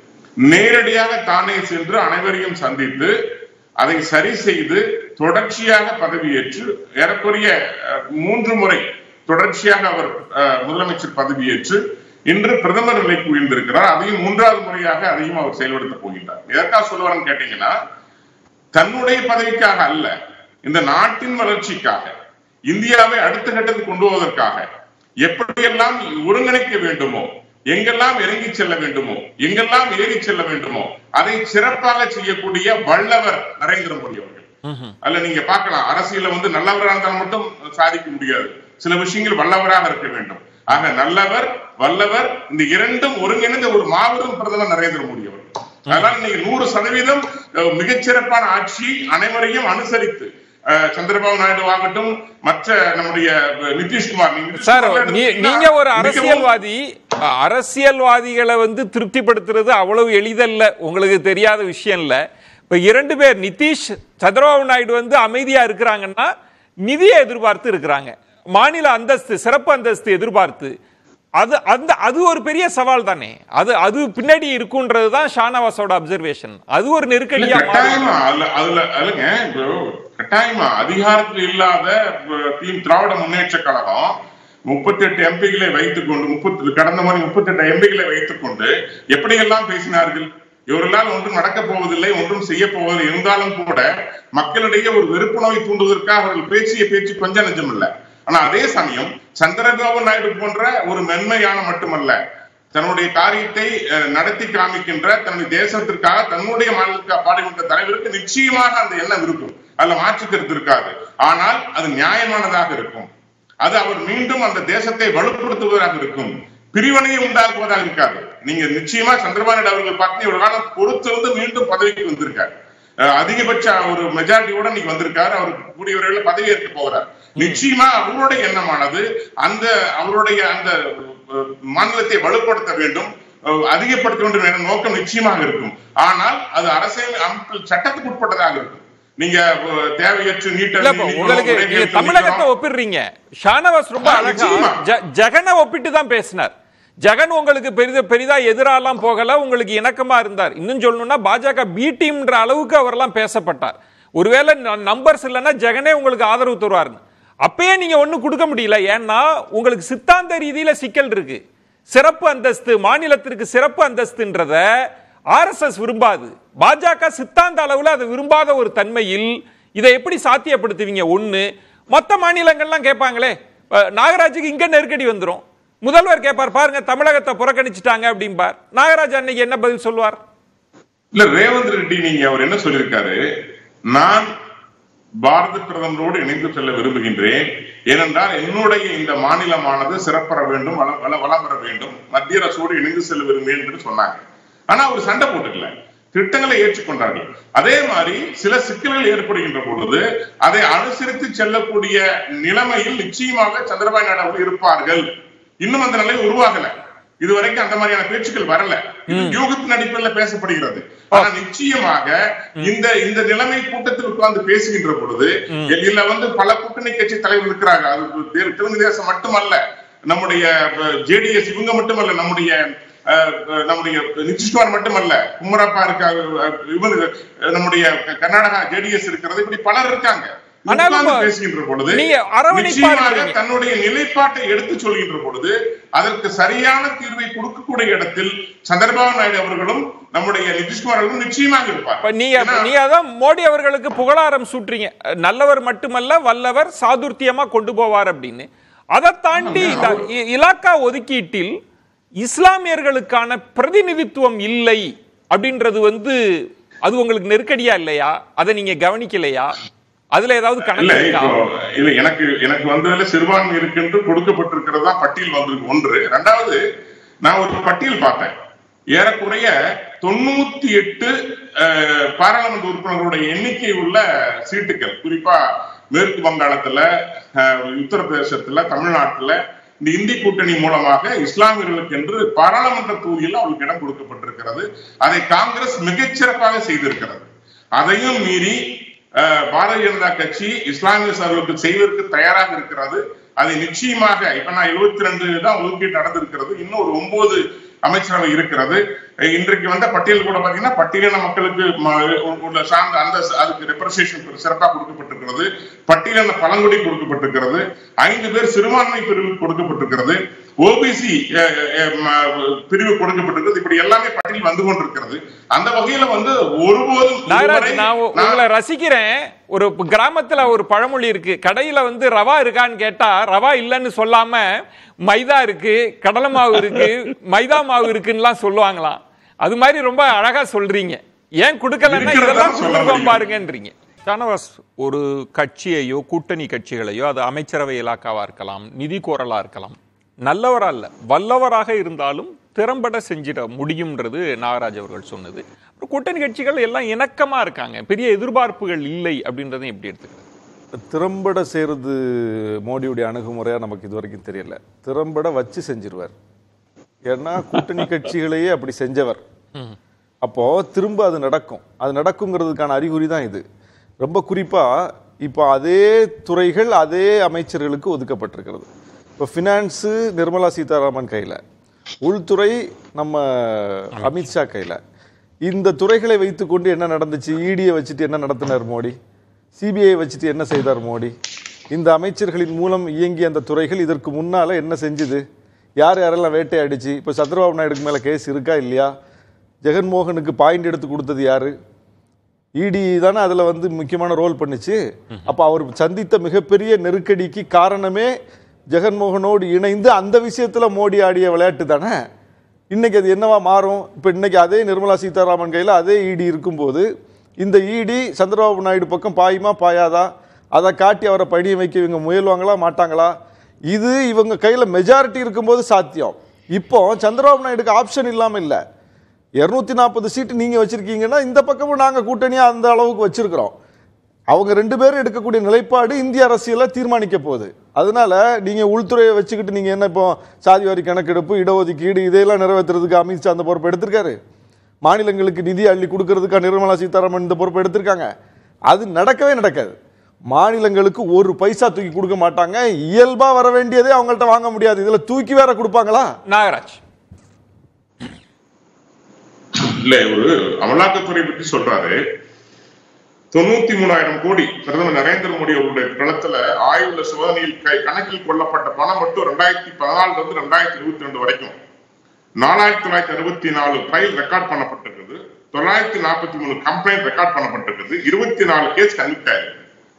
நேரடியாக தானே சென்று அனைவரையும் சந்தித்து அதை சரி செய்து தொடர்ச்சியாக பதவியேற்று ஏறக்குறைய அஹ், மூன்று முறை தொடர்ச்சியாக அவர் அஹ், முதலமைச்சர் பதவியேற்று இன்று பிரதமர் நிலைக்கு உயர்ந்திருக்கிறார் அதையும் மூன்றாவது முறையாக அதையும் அவர் செயல்படுத்த போகின்றார் எதற்காக சொல்லுவாருன்னு கேட்டீங்கன்னா தன்னுடைய பதவிக்காக அல்ல இந்த நாட்டின் வளர்ச்சிக்காக இந்தியாவை அடுத்த கட்டத்துக்கு கொண்டு போவதற்காக எப்படியெல்லாம் ஒருங்கிணைக்க வேண்டுமோ எங்கெல்லாம் இறங்கி செல்ல வேண்டுமோ எங்கெல்லாம் ஏறி செல்ல வேண்டுமோ அதை சிறப்பாக செய்யக்கூடிய வல்லவர் நரேந்திர மோடி அவர்கள் அல்ல நீங்க பார்க்கலாம் அரசியல வந்து நல்லவராக இருந்தால் மட்டும் சாதிக்க முடியாது சில விஷயங்கள் வல்லவராக இருக்க வேண்டும் ஆக நல்லவர் வல்லவர் இந்த இரண்டும் ஒருங்கிணைந்த ஒரு மாபெரும் பிரதமர் நரேந்திர மோடி அவர்கள் அதனால நீங்க நூறு சதவீதம் அஹ், மிகச்சிறப்பான ஆட்சி அனைவரையும் அனுசரித்து அஹ், சந்திரபாபு நாயுடு ஆகட்டும் மற்ற நம்முடைய அஹ், நிதிஷ்குமார் நீங்க சார் நிதிஷ்குமார் நீ- எடுத்தீங்கன்னா நீங்க ஒரு மிகவும் அரசியல்வாதி அ- அரசியல்வாதிகளை வந்து திருப்திப்படுத்துறது அவ்வளவு எளிதல்ல உங்களுக்கு தெரியாத விஷயம் இல்ல இப்ப இரண்டு பேர் நிதிஷ் சந்திரபாபு நாயுடு வந்து அமைதியா இருக்கிறாங்கன்னா நிதியை எதிர்பார்த்து இருக்கிறாங்க மாநில அந்தஸ்து சிறப்பு அந்தஸ்து எதிர்பார்த்து அது அந்த அது ஒரு பெரிய சவால் தானே அது அது பின்னாடி இருக்குன்றது தான் ஷானவாஸோட அப்சர்வேஷன் அது ஒரு இல்ல, நெருக்கடியா மாறும் கட்டாயமா அதுல அதுல அதுலங்க இப்போ கட்டாயமா அதிகாரத்தில் இல்லாத அஹ், டீம் திராவிட முன்னேற்ற கழகம் முப்பத்தி எட்டு எம்பிகளை வைத்துக் கொண்டு முப்பத்தி கடந்த முறை முப்பத்தி எட்டு எம்பிகளை வைத்துக் கொண்டு எப்படியெல்லாம் பேசினார்கள் இவர்களால் ஒன்றும் நடக்கப் போவதில்லை ஒன்றும் செய்ய போவதில்லை இருந்தாலும் கூட மக்களிடையே ஒரு வெறுப்பு நோய் தூண்டுவதற்காக அவர்கள் பேசிய பேச்சு கொஞ்சம் நெஞ்சம் இல்ல ஆனா அதே சமயம் சந்திரபாபு நாயுடு போன்ற ஒரு மென்மையான மட்டுமல்ல தன்னுடைய காரியத்தை அஹ், நடத்தி காமிக்கின்ற தன்னுடைய தேசத்திற்காக தன்னுடைய மாநிலத்துக்காக பாடுகின்ற தலைவருக்கு நிச்சயமாக அந்த எண்ணம் இருக்கும் அதுல மாற்று கருத்து இருக்காது ஆனால் அது நியாயமானதாக இருக்கும் அது அவர் மீண்டும் அந்த தேசத்தை வலுப்படுத்துவதாக இருக்கும் பிரிவினையை உண்டாக்குவதாக இருக்காது நீங்க நிச்சயமா சந்திரபாபு நாயுடு அவர்கள் பார்த்து இவ்வளவு காலம் பொறுத்திருந்து மீண்டும் பதவிக்கு வந்திருக்காரு அஹ் அதிகபட்ச ஒரு மெஜாரிட்டியோட இன்னைக்கு வந்திருக்காரு அவர் கூடிய விரைவில் பதவி ஏற்க போகிறார் நிச்சயமா அவருடைய எண்ணமானது அந்த அவருடைய அந்த அஹ், மாநிலத்தை வலுப்படுத்த வேண்டும் அஹ், அதிகப்படுத்த வேண்டும் என்ற நோக்கம் நிச்சயமாக இருக்கும் ஆனால் அது அரசியல் அமைப்பில் சட்டத்துக்கு உட்பட்டதாக இருக்கும் நீங்க அஹ், தேவையற்ற நீட்ட இல்ல இப்ப உங்களுக்கு நீங்க தமிழகத்தை ஒப்பிடுறீங்க ஷானவாஸ் ரொம்ப ஆ, அழகா நிச்சயமா. ஜ- ஜெகனை ஒப்பிட்டு தான் பேசினார் ஜெகன் உங்களுக்கு பெரித பெரிதா எதிராலாம் போகல உங்களுக்கு இணக்கமா இருந்தார் இன்னும் சொல்லணும்னா பாஜக பி டீம்ன்ற அளவுக்கு அவரெல்லாம் பேசப்பட்டார் ஒருவேளை நம்பர்ஸ் இல்லைன்னா ஜெகனே உங்களுக்கு ஆதரவு தருவார்னு அப்பயே நீங்க ஒண்ணும் கொடுக்க முடியல ஏன்னா உங்களுக்கு சித்தாந்த ரீதியில சிக்கல் இருக்கு சிறப்பு அந்தஸ்து மாநிலத்திற்கு சிறப்பு அந்தஸ்துன்றத ஆர்எஸ்எஸ் விரும்பாது பாஜக சித்தாந்த அளவுல அதை விரும்பாத ஒரு தன்மையில் இதை எப்படி சாத்தியப்படுத்துவீங்க ஒண்ணு மத்த மாநிலங்கள்லாம் கேட்பாங்களே அஹ், நாகராஜுக்கு இங்க நெருக்கடி வந்துரும் முதல்வர் கேட்பார் பாருங்க தமிழகத்தை புறக்கணிச்சுட்டாங்க அப்படிம்பார் நாகராஜ் அன்னைக்கு என்ன பதில் சொல்வார் இல்ல ரேவந்த் ரெட்டி நீங்க அவர் என்ன சொல்லியிருக்காரு நான் பாரத பிரதமரோடு இணைந்து செல்ல விரும்புகின்றேன் ஏனென்றால் என்னுடைய இந்த மாநிலமானது சிறப்பெற வேண்டும் வள வள வளம் பெற வேண்டும் மத்திய அரசோடு இணைந்து செல்ல விரும்புகிறேன் என்று சொன்னாங்க ஆனா அவர் சண்டை போட்டுக்கல திட்டங்களை ஏற்றுக்கொண்டார்கள் அதே மாதிரி சில சிக்கல்கள் ஏற்படுகின்ற பொழுது அதை அனுசரித்து செல்லக்கூடிய நிலைமையில் நிச்சயமாக சந்திரபாபு நாயுடு அவர்கள் இருப்பார்கள் இன்னும் அந்த நிலை உருவாகல இதுவரைக்கும் அந்த மாதிரியான பேச்சுக்கள் வரல இது யூகத்தின் அடிப்படையில் பேசப்படுகிறது ஆனா நிச்சயமாக இந்த இந்த நிலைமை கூட்டத்தில் உட்கார்ந்து பேசுகின்ற பொழுது இதுல வந்து பல கூட்டணி கட்சி தலைவர் இருக்கிறாங்க அது தெ- தெலுங்கு தேசம் மட்டுமல்ல நம்முடைய ஜேடிஎஸ் இவங்க மட்டுமல்ல நம்முடைய அஹ், அஹ், நம்முடைய நிதிஷ்குமார் மட்டுமல்ல குமரப்பா இருக்காங்க அஹ், இவரு அஹ், நம்முடைய க- கர்நாடகா ஜேடிஎஸ் இருக்கிறது இப்படி பலர் இருக்காங்க ஆனாலும் உட்கார்ந்து பேசுகின்ற பொழுது நீங்க அரவணைப்பா நிச்சயமாக இருக்கிறீங்க. தன்னுடைய நிலைப்பாட்டை எடுத்து சொல்கின்ற பொழுது அதற்கு சரியான தீர்வை கொடுக்கக்கூடிய இடத்தில் சந்திரபாபு நாயுடு அவர்களும் நம்முடைய நிதிஷ்குமார் அவர்களும் நிச்சயமாக இருப்பார் இப்ப நீங்க ஏன்னா, நீங்க அதான் மோடி அவர்களுக்கு புகழாரம் சூட்டுறீங்க நல்லவர் மட்டுமல்ல வல்லவர் சாதுர்த்தியமா கொண்டு போவார் அப்படின்னு அதை தாண்டி இந்த இ- இலாக்கா ஒதுக்கீட்டில் இஸ்லாமியர்களுக்கான பிரதிநிதித்துவம் இல்லை அப்படின்றது வந்து அது உங்களுக்கு நெருக்கடியா இல்லையா அதை நீங்க கவனிக்கலையா அதுல ஏதாவது இல்ல கணக்கு இருக்கா இப்போ இல்ல எனக்கு எனக்கு வந்ததுல சிறுபான்மை இருக்குன்று கொடுக்கப்பட்டிருக்கிறதா பட்டியல் வந்திருக்கு ஒன்று ரெண்டாவது நான் ஒரு பட்டியல் பார்த்தேன் ஏறக்குறைய தொண்ணூத்தி எட்டு அஹ், பாராளுமன்ற உறுப்பினர்களுடைய எண்ணிக்கை உள்ள சீட்டுகள் குறிப்பா மேற்கு வங்காளத்துல அஹ், உத்தரப்பிரதேசத்துல தமிழ்நாட்டுல இந்த இந்தி கூட்டணி மூலமாக இஸ்லாமியர்களுக்கு என்று பாராளுமன்ற தொகுதியில் அவர்களுக்கு இடம் கொடுக்கப்பட்டிருக்கிறது அதை காங்கிரஸ் மிகச்சிறப்பாக செய்திருக்கிறது அதையும் மீறி அஹ், பாரதிய ஜனதா கட்சி இஸ்லாமிய சார்களுக்கு செய்வதற்கு தயாராக இருக்கிறது அதை நிச்சயமாக இப்ப நான் 72 ரெண்டு தான் ஒதுக்கீடு நடந்திருக்கிறது இன்னும் ஒரு ஒன்பது அமைச்சரவை இருக்கிறது அஹ், இன்றைக்கு வந்த பட்டியல் கூட பாத்தீங்கன்னா பட்டியலின மக்களுக்கு ம- உள்ள சார்ந்த அந்த அதுக்கு ரெப்ரசேஷன் சிறப்பாக கொடுக்கப்பட்டிருக்கிறது பட்டியலின பழங்குடி கொடுக்கப்பட்டிருக்கிறது ஐந்து பேர் சிறுபான்மை பிரிவு கொடுக்கப்பட்டிருக்கிறது ஓபிசி பிரிவு கொடுக்கப்பட்டிருக்கிறது இப்படி எல்லாமே பட்டியல் வந்து கொண்டிருக்கிறது அந்த வகையில வந்து ஒருபோதும் நாகராஜ் இதுவரை நான் உ- நான் உங்களை ரசிக்கிறேன் ஒரு ப- கிராமத்துல ஒரு பழமொழி இருக்கு கடையில வந்து ரவா இருக்கான்னு கேட்டா ரவா இல்லைன்னு சொல்லாம மைதா இருக்கு கடலை மாவு இருக்கு மைதா மாவு இருக்குன்னுலாம் சொல்லுவாங்களாம் அது மாதிரி ரொம்ப அழகா சொல்றீங்க ஏன் கொடுக்கலன்னா இருக்கிறதா இதெல்லாம் சொல்ல கொடுத்துருக்கோம் முடியும். பாருங்கன்றீங்க ஷானவாஸ் ஒரு கட்சியையோ கூட்டணி கட்சிகளையோ அது அமைச்சரவை இலாக்காவா இருக்கலாம் நிதி கோரலா இருக்கலாம் நல்லவரா இல்ல வல்லவராக இருந்தாலும் திறம்பட செஞ்சிட முடியும்ன்றது நாகராஜ் அவர்கள் சொன்னது அப்புறம் கூட்டணி கட்சிகள் எல்லாம் இணக்கமா இருக்காங்க பெரிய எதிர்பார்ப்புகள் இல்லை அப்படின்றதையும் எப்படி எடுத்துக்கிறது திறம்பட செய்கிறது மோடியுடைய அணுகுமுறையாக நமக்கு இது வரைக்கும் தெரியல திறம்பட வச்சு செஞ்சிருவார் ஏன்னா கூட்டணி கட்சிகளையே அப்படி செஞ்சவர் அப்போ திரும்ப அது நடக்கும் அது நடக்குங்கிறதுக்கான அறிகுறி தான் இது ரொம்ப குறிப்பா இப்போ அதே துறைகள் அதே அமைச்சர்களுக்கு ஒதுக்கப்பட்டிருக்கிறது இப்போ ஃபினான்ஸு நிர்மலா சீதாராமன் கையில் உள்துறை நம்ம அமித்ஷா கையில் இந்த துறைகளை வைத்துக்கொண்டு என்ன நடந்துச்சு இடியை வச்சுட்டு என்ன நடத்தினார் மோடி சிபிஐ வச்சுட்டு என்ன செய்தார் மோடி இந்த அமைச்சர்களின் மூலம் இயங்கிய அந்த துறைகள் இதற்கு முன்னால என்ன செஞ்சுது யார் யாரெல்லாம் வேட்டையாடிச்சு இப்போ சந்திரபாபு நாயுடுக்கு மேலே கேஸ் இருக்கா இல்லையா ஜெகன்மோகனுக்கு பாயிண்ட் எடுத்து கொடுத்தது யாரு இடி தானே அதில் வந்து முக்கியமான ரோல் பண்ணுச்சு அப்போ அவர் சந்தித்த மிகப்பெரிய நெருக்கடிக்கு காரணமே ஜெகன்மோகனோடு இணைந்து அந்த விஷயத்தில் மோடி ஆடிய விளையாட்டு தானே இன்னைக்கு அது என்னவா மாறும் இப்போ இன்னைக்கு அதே நிர்மலா சீதாராமன் கையில் அதே இடி இருக்கும்போது இந்த இடி சந்திரபாபு நாயுடு பக்கம் பாயுமா பாயாதா அதை காட்டி அவரை பணிய வைக்க இவங்க முயல்வாங்களா மாட்டாங்களா இது இவங்க கையில் மெஜாரிட்டி இருக்கும்போது சாத்தியம் இப்போ சந்திரபாபு நாயுடுக்கு ஆப்ஷன் இல்லாமல் இல்லை இரநூத்தி நாற்பது சீட்டு நீங்கள் வச்சுருக்கீங்கன்னா இந்த பக்கமும் நாங்கள் கூட்டணியாக அந்த அளவுக்கு வச்சுருக்கிறோம் அவங்க ரெண்டு பேரும் எடுக்கக்கூடிய நிலைப்பாடு இந்திய அரசியலை தீர்மானிக்க போகுது அதனால நீங்கள் உள்துறையை வச்சுக்கிட்டு நீங்கள் என்ன இப்போ சாதிவாரி கணக்கெடுப்பு இடஒதுக்கீடு இதையெல்லாம் நிறைவேற்றுறதுக்கு அமித்ஷா அந்த பொறுப்பை எடுத்திருக்காரு மாநிலங்களுக்கு நிதி அள்ளி கொடுக்கறதுக்காக நிர்மலா சீதாராமன் இந்த பொறுப்பை எடுத்திருக்காங்க அது நடக்கவே நடக்காது மாநிலங்களுக்கு ஒரு பைசா தூக்கி கொடுக்க மாட்டாங்க இயல்பா வர வேண்டியதே அவங்கள்ட்ட வாங்க முடியாது இதுல தூக்கி வேற கொடுப்பாங்களா நாகராஜ் இல்ல ஒரு அமலாக்கத்துறை பத்தி சொல்றாரு தொண்ணூத்தி மூணாயிரம் கோடி பிரதமர் நரேந்திர மோடி அவருடைய களத்துல ஆய்வுல சோதனையில் கை- கணக்கில் கொள்ளப்பட்ட பணம் மட்டும் ரெண்டாயிரத்தி பதினாலுல இருந்து ரெண்டாயிரத்தி இருபத்தி ரெண்டு வரைக்கும் நாலாயிரத்தி தொள்ளாயிரத்தி அறுபத்தி நாலு ஃபைல் ரெக்கார்ட் பண்ணப்பட்டிருக்குது தொள்ளாயிரத்தி நாற்பத்தி மூணு கம்ப்ளைண்ட் ரெக்கார்ட் பண்ணப்பட்டிருக்குது இருபத்தி நாலு கேஸ் கன்விக்ட் ஆயிருக்கு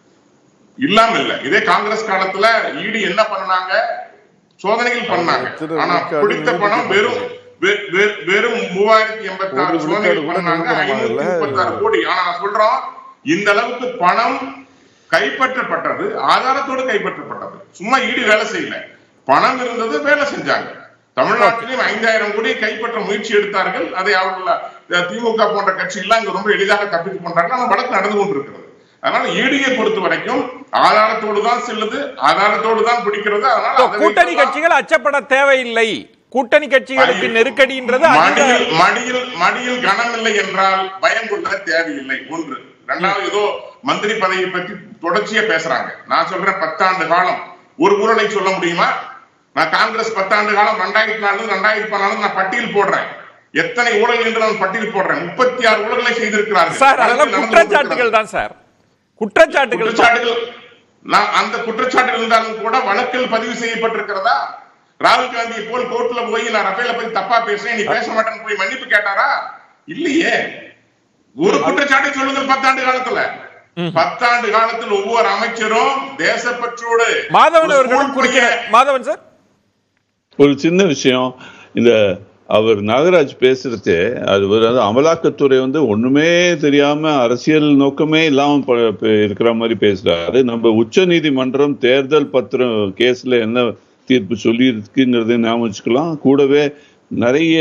இல்லாம இல்ல இதே காங்கிரஸ் காலத்துல ஈடு என்ன பண்ணாங்க சோதனைகள் பண்ணாங்க திரு ஆனா விழுக்காடு பிடித்த பணம் வெறும் வெ- வெ- வெறும் மூவாயிரத்தி எண்பத்தி ஆறு ஒரு விழுக்காடு சோதனைகள் கூட பண்ணாங்க நிரூபணம் ஐநூத்தி ஆகல. முப்பத்தி ஆறு கோடி ஆனா நான் சொல்றோம் இந்த அளவுக்கு பணம் கைப்பற்றப்பட்டது ஆதாரத்தோடு கைப்பற்றப்பட்டது சும்மா ஈடு வேலை செய்யல பணம் இருந்தது வேலை செஞ்சாங்க தமிழ்நாட்டிலும் ஐந்தாயிரம் கோடி கைப்பற்ற முயற்சி எடுத்தார்கள் அதை அவர்கள் அஹ், திமுக போன்ற கட்சிகள்லாம் இங்க ரொம்ப எளிதாக தப்பித்து பண்றாங்க ஆனா வழக்கு நடந்து கொண்டிருக்கிறது அதனால ஈடியை பொறுத்த வரைக்கும் ஆதாரத்தோடு தான் செல்லுது ஆதாரத்தோடு தான் பிடிக்கிறது அதனால அதை கூட்டணி வைத்துதான் கட்சிகள் அச்சப்பட தேவையில்லை கூட்டணி கட்சிகளுக்கு நெருக்கடின்றது அதிக- மடியில் மடியில் மடியில் கனம் இல்லை என்றால் பயம் கொள்ள தேவையில்லை ஒன்று ரெண்டாவது ஏதோ மந்திரி பதவியை பத்தி தொடர்ச்சியா பேசுறாங்க நான் சொல்றேன் பத்தாண்டு காலம் ஒரு ஊழலை சொல்ல முடியுமா நான் காங்கிரஸ் பத்தாண்டு காலம் ரெண்டாயிரத்தி நாலு ரெண்டாயிரத்தி பதினாலு நான் பட்டியல் போடுறேன் எத்தனை ஊழல் என்று நான் பட்டியல் போடுறேன் முப்பத்தி ஆறு ஊழல்களை செய்திருக்கிறார்கள் சார் அதெல்லாம் வழக்கு நடந்து குற்றச்சாட்டுகள் தான் சார் குற்றச்சாட்டுகள் தான். குற்றச்சாட்டுகள் நான் அந்த குற்றச்சாட்டுகள் இருந்தாலும் கூட வழக்கில் பதிவு செய்யப்பட்டிருக்கிறதா ராகுல் காந்தியை போல் கோர்ட்ல போய் நான் ரஃபேல பத்தி தப்பா பேசுறேன் நீ பேச மாட்டேன்னு போய் மன்னிப்பு கேட்டாரா இல்லையே ஒரு குற்றச்சாட்டை சொல்லுங்க பத்தாண்டு காலத்துல பத்தாண்டு காலத்தில் ஒவ்வொரு அமைச்சரும் தேசப்பற்றோடு மாதவன் ஒரு அவர்களும் school குறுக்கிட பையன் மாதவன் சார் ஒரு சின்ன விஷயம் இந்த அவர் நாகராஜ் பேசுறது அது ஒரு அது அமலாக்கத்துறை வந்து ஒண்ணுமே தெரியாம அரசியல் நோக்கமே இல்லாம ப- ப- இருக்கிற மாதிரி பேசுறாரு நம்ம உச்ச நீதிமன்றம் தேர்தல் பத்திரம் கேஸ்ல என்ன தீர்ப்பு சொல்லி இருக்குங்கிறத ஞாபகம் வச்சுக்கலாம் கூடவே நிறைய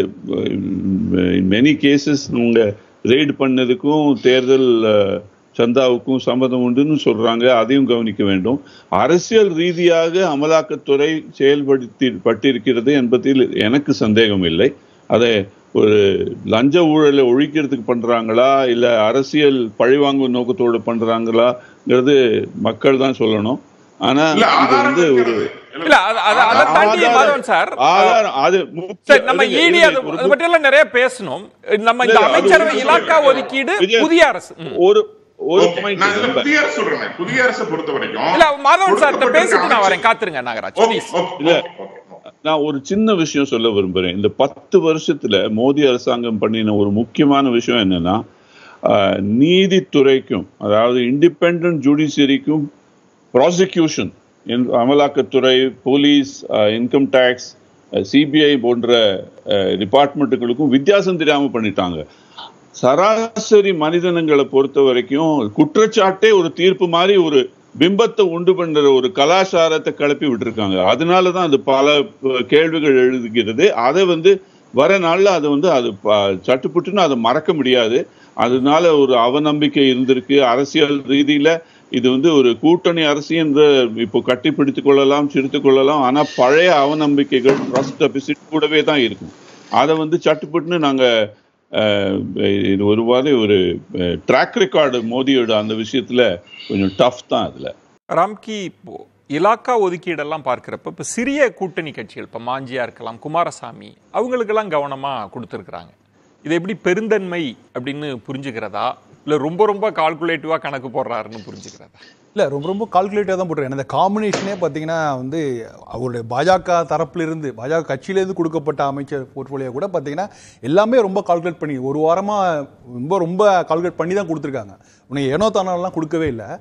மெனி கேசஸ் உங்க ரெய்டு பண்ணதுக்கும் தேர்தல் அஹ், சந்தாவுக்கும் சம்மதம் உண்டுன்னு சொல்றாங்க அதையும் கவனிக்க வேண்டும் அரசியல் ரீதியாக அமலாக்கத்துறை செயல்படுத்தி பட்டிருக்கிறது என்பதில் எனக்கு சந்தேகம் இல்லை அதை ஒரு லஞ்ச ஊழலை ஒழிக்கிறதுக்கு பண்றாங்களா இல்ல அரசியல் பழிவாங்கும் நோக்கத்தோடு பண்றாங்களாங்கிறது மக்கள் தான் சொல்லணும் ஆனா இல்ல இது ஆதாரம் வந்து ஒரு இருக்கிறது. இல்ல அது- அது- அதை தாண்டி ஆதாரம் மாதவன் சார் ஆதாரம் அது முக்கிய- சரி நம்ம இருங்க, ஈடி இருங்க, அது ஒரு அது பற்றி எல்லாம் நிறைய பேசணும் நம்ம இந்த இல்ல, அது அமைச்சரவை ஒரு இலாக்கா விஷயம். ஒதுக்கீடு விஜய், புதிய அரசு ம். ஒரு ஒரு Okay, பாயிண்ட் நான் இதுல புதிய அரசு சொல்றேன் புதிய அரசை பொறுத்த வரைக்கும் இல்ல மாதவன் சார் கொடுக்கப்பட்டிருக்க பேசிட்டு நான் வரேன் அமைச்சர்- காத்துருங்க நாகராஜ் Okay, ப்ளீஸ் okay, இல்ல. okay, okay, okay. நான் ஒரு சின்ன விஷயம் சொல்ல விரும்புறேன் இந்த பத்து வருஷத்துல மோடி அரசாங்கம் பண்ணின ஒரு முக்கியமான விஷயம் என்னன்னா ஆஹ், நீதித்துறைக்கும் அதாவது இண்டிபெண்ட் ஜுடிஷியரிக்கும் ப்ராசிக்யூஷன் அமலாக்கத்துறை போலீஸ் இன்கம் டேக்ஸ் சிபிஐ போன்ற டிபார்ட்மெண்ட்டுகளுக்கும் வித்தியாசம் தெரியாம பண்ணிட்டாங்க சராசரி மனிதனங்களை பொறுத்த வரைக்கும் குற்றச்சாட்டே ஒரு தீர்ப்பு மாதிரி ஒரு பிம்பத்தை உண்டு பண்ற ஒரு கலாச்சாரத்தை கிளப்பி விட்டுருக்காங்க அதனால தான் அது பல அஹ், கேள்விகள் எழுதுகிறது அதை வந்து வர நாள்ல அது வந்து அது ப- சட்டுப்புட்டுன்னு அதை மறக்க முடியாது அதனால ஒரு அவநம்பிக்கை இருந்திருக்கு அரசியல் ரீதியில இது வந்து ஒரு கூட்டணி அரசு என்று இப்போ கட்டி பிடித்துக் கொள்ளலாம் சிரித்துக் கொள்ளலாம் ஆனா பழைய அவநம்பிக்கைகள் ட்ரஸ்ட் டெபிசிட் கூடவே தான் இருக்கும் அதை வந்து சட்டுப்புட்டுன்னு நாங்க அஹ், இது ஒரு மாதிரி ஒரு ட்ராக் ரெக்கார்டு மோதியோட அந்த விஷயத்துல கொஞ்சம் டஃப் தான் அதுல ராம்கி இப்போ இலாக்கா ஒதுக்கீடெல்லாம் பார்க்கிறப்ப இப்போ சிறிய கூட்டணி கட்சிகள் இப்போ மாஞ்சியா இருக்கலாம் குமாரசாமி அவங்களுக்கெல்லாம் கவனமா கொடுத்துருக்குறாங்க இது எப்படி பெருந்தன்மை அப்படின்னு புரிஞ்சுக்கிறதா இல்லை ரொம்ப ரொம்ப கால்குலேட்டிவா கணக்கு போடுறாருன்னு புரிஞ்சுக்கிறதா இல்லை ரொம்ப ரொம்ப கால்குலேட்டாக தான் போட்டுருக்கேன் இந்த காம்பினேஷனே பார்த்தீங்கன்னா வந்து அவருடைய பாஜக தரப்பிலிருந்து பாஜக கட்சியிலேருந்து கொடுக்கப்பட்ட அமைச்சர் போர்ட்ஃபோலியோ கூட பார்த்தீங்கன்னா எல்லாமே ரொம்ப கால்குலேட் பண்ணி ஒரு வாரமாக ரொம்ப ரொம்ப கால்குலேட் பண்ணி தான் கொடுத்துருக்காங்க உனக்கு ஏனோ தானெல்லாம் கொடுக்கவே இல்லை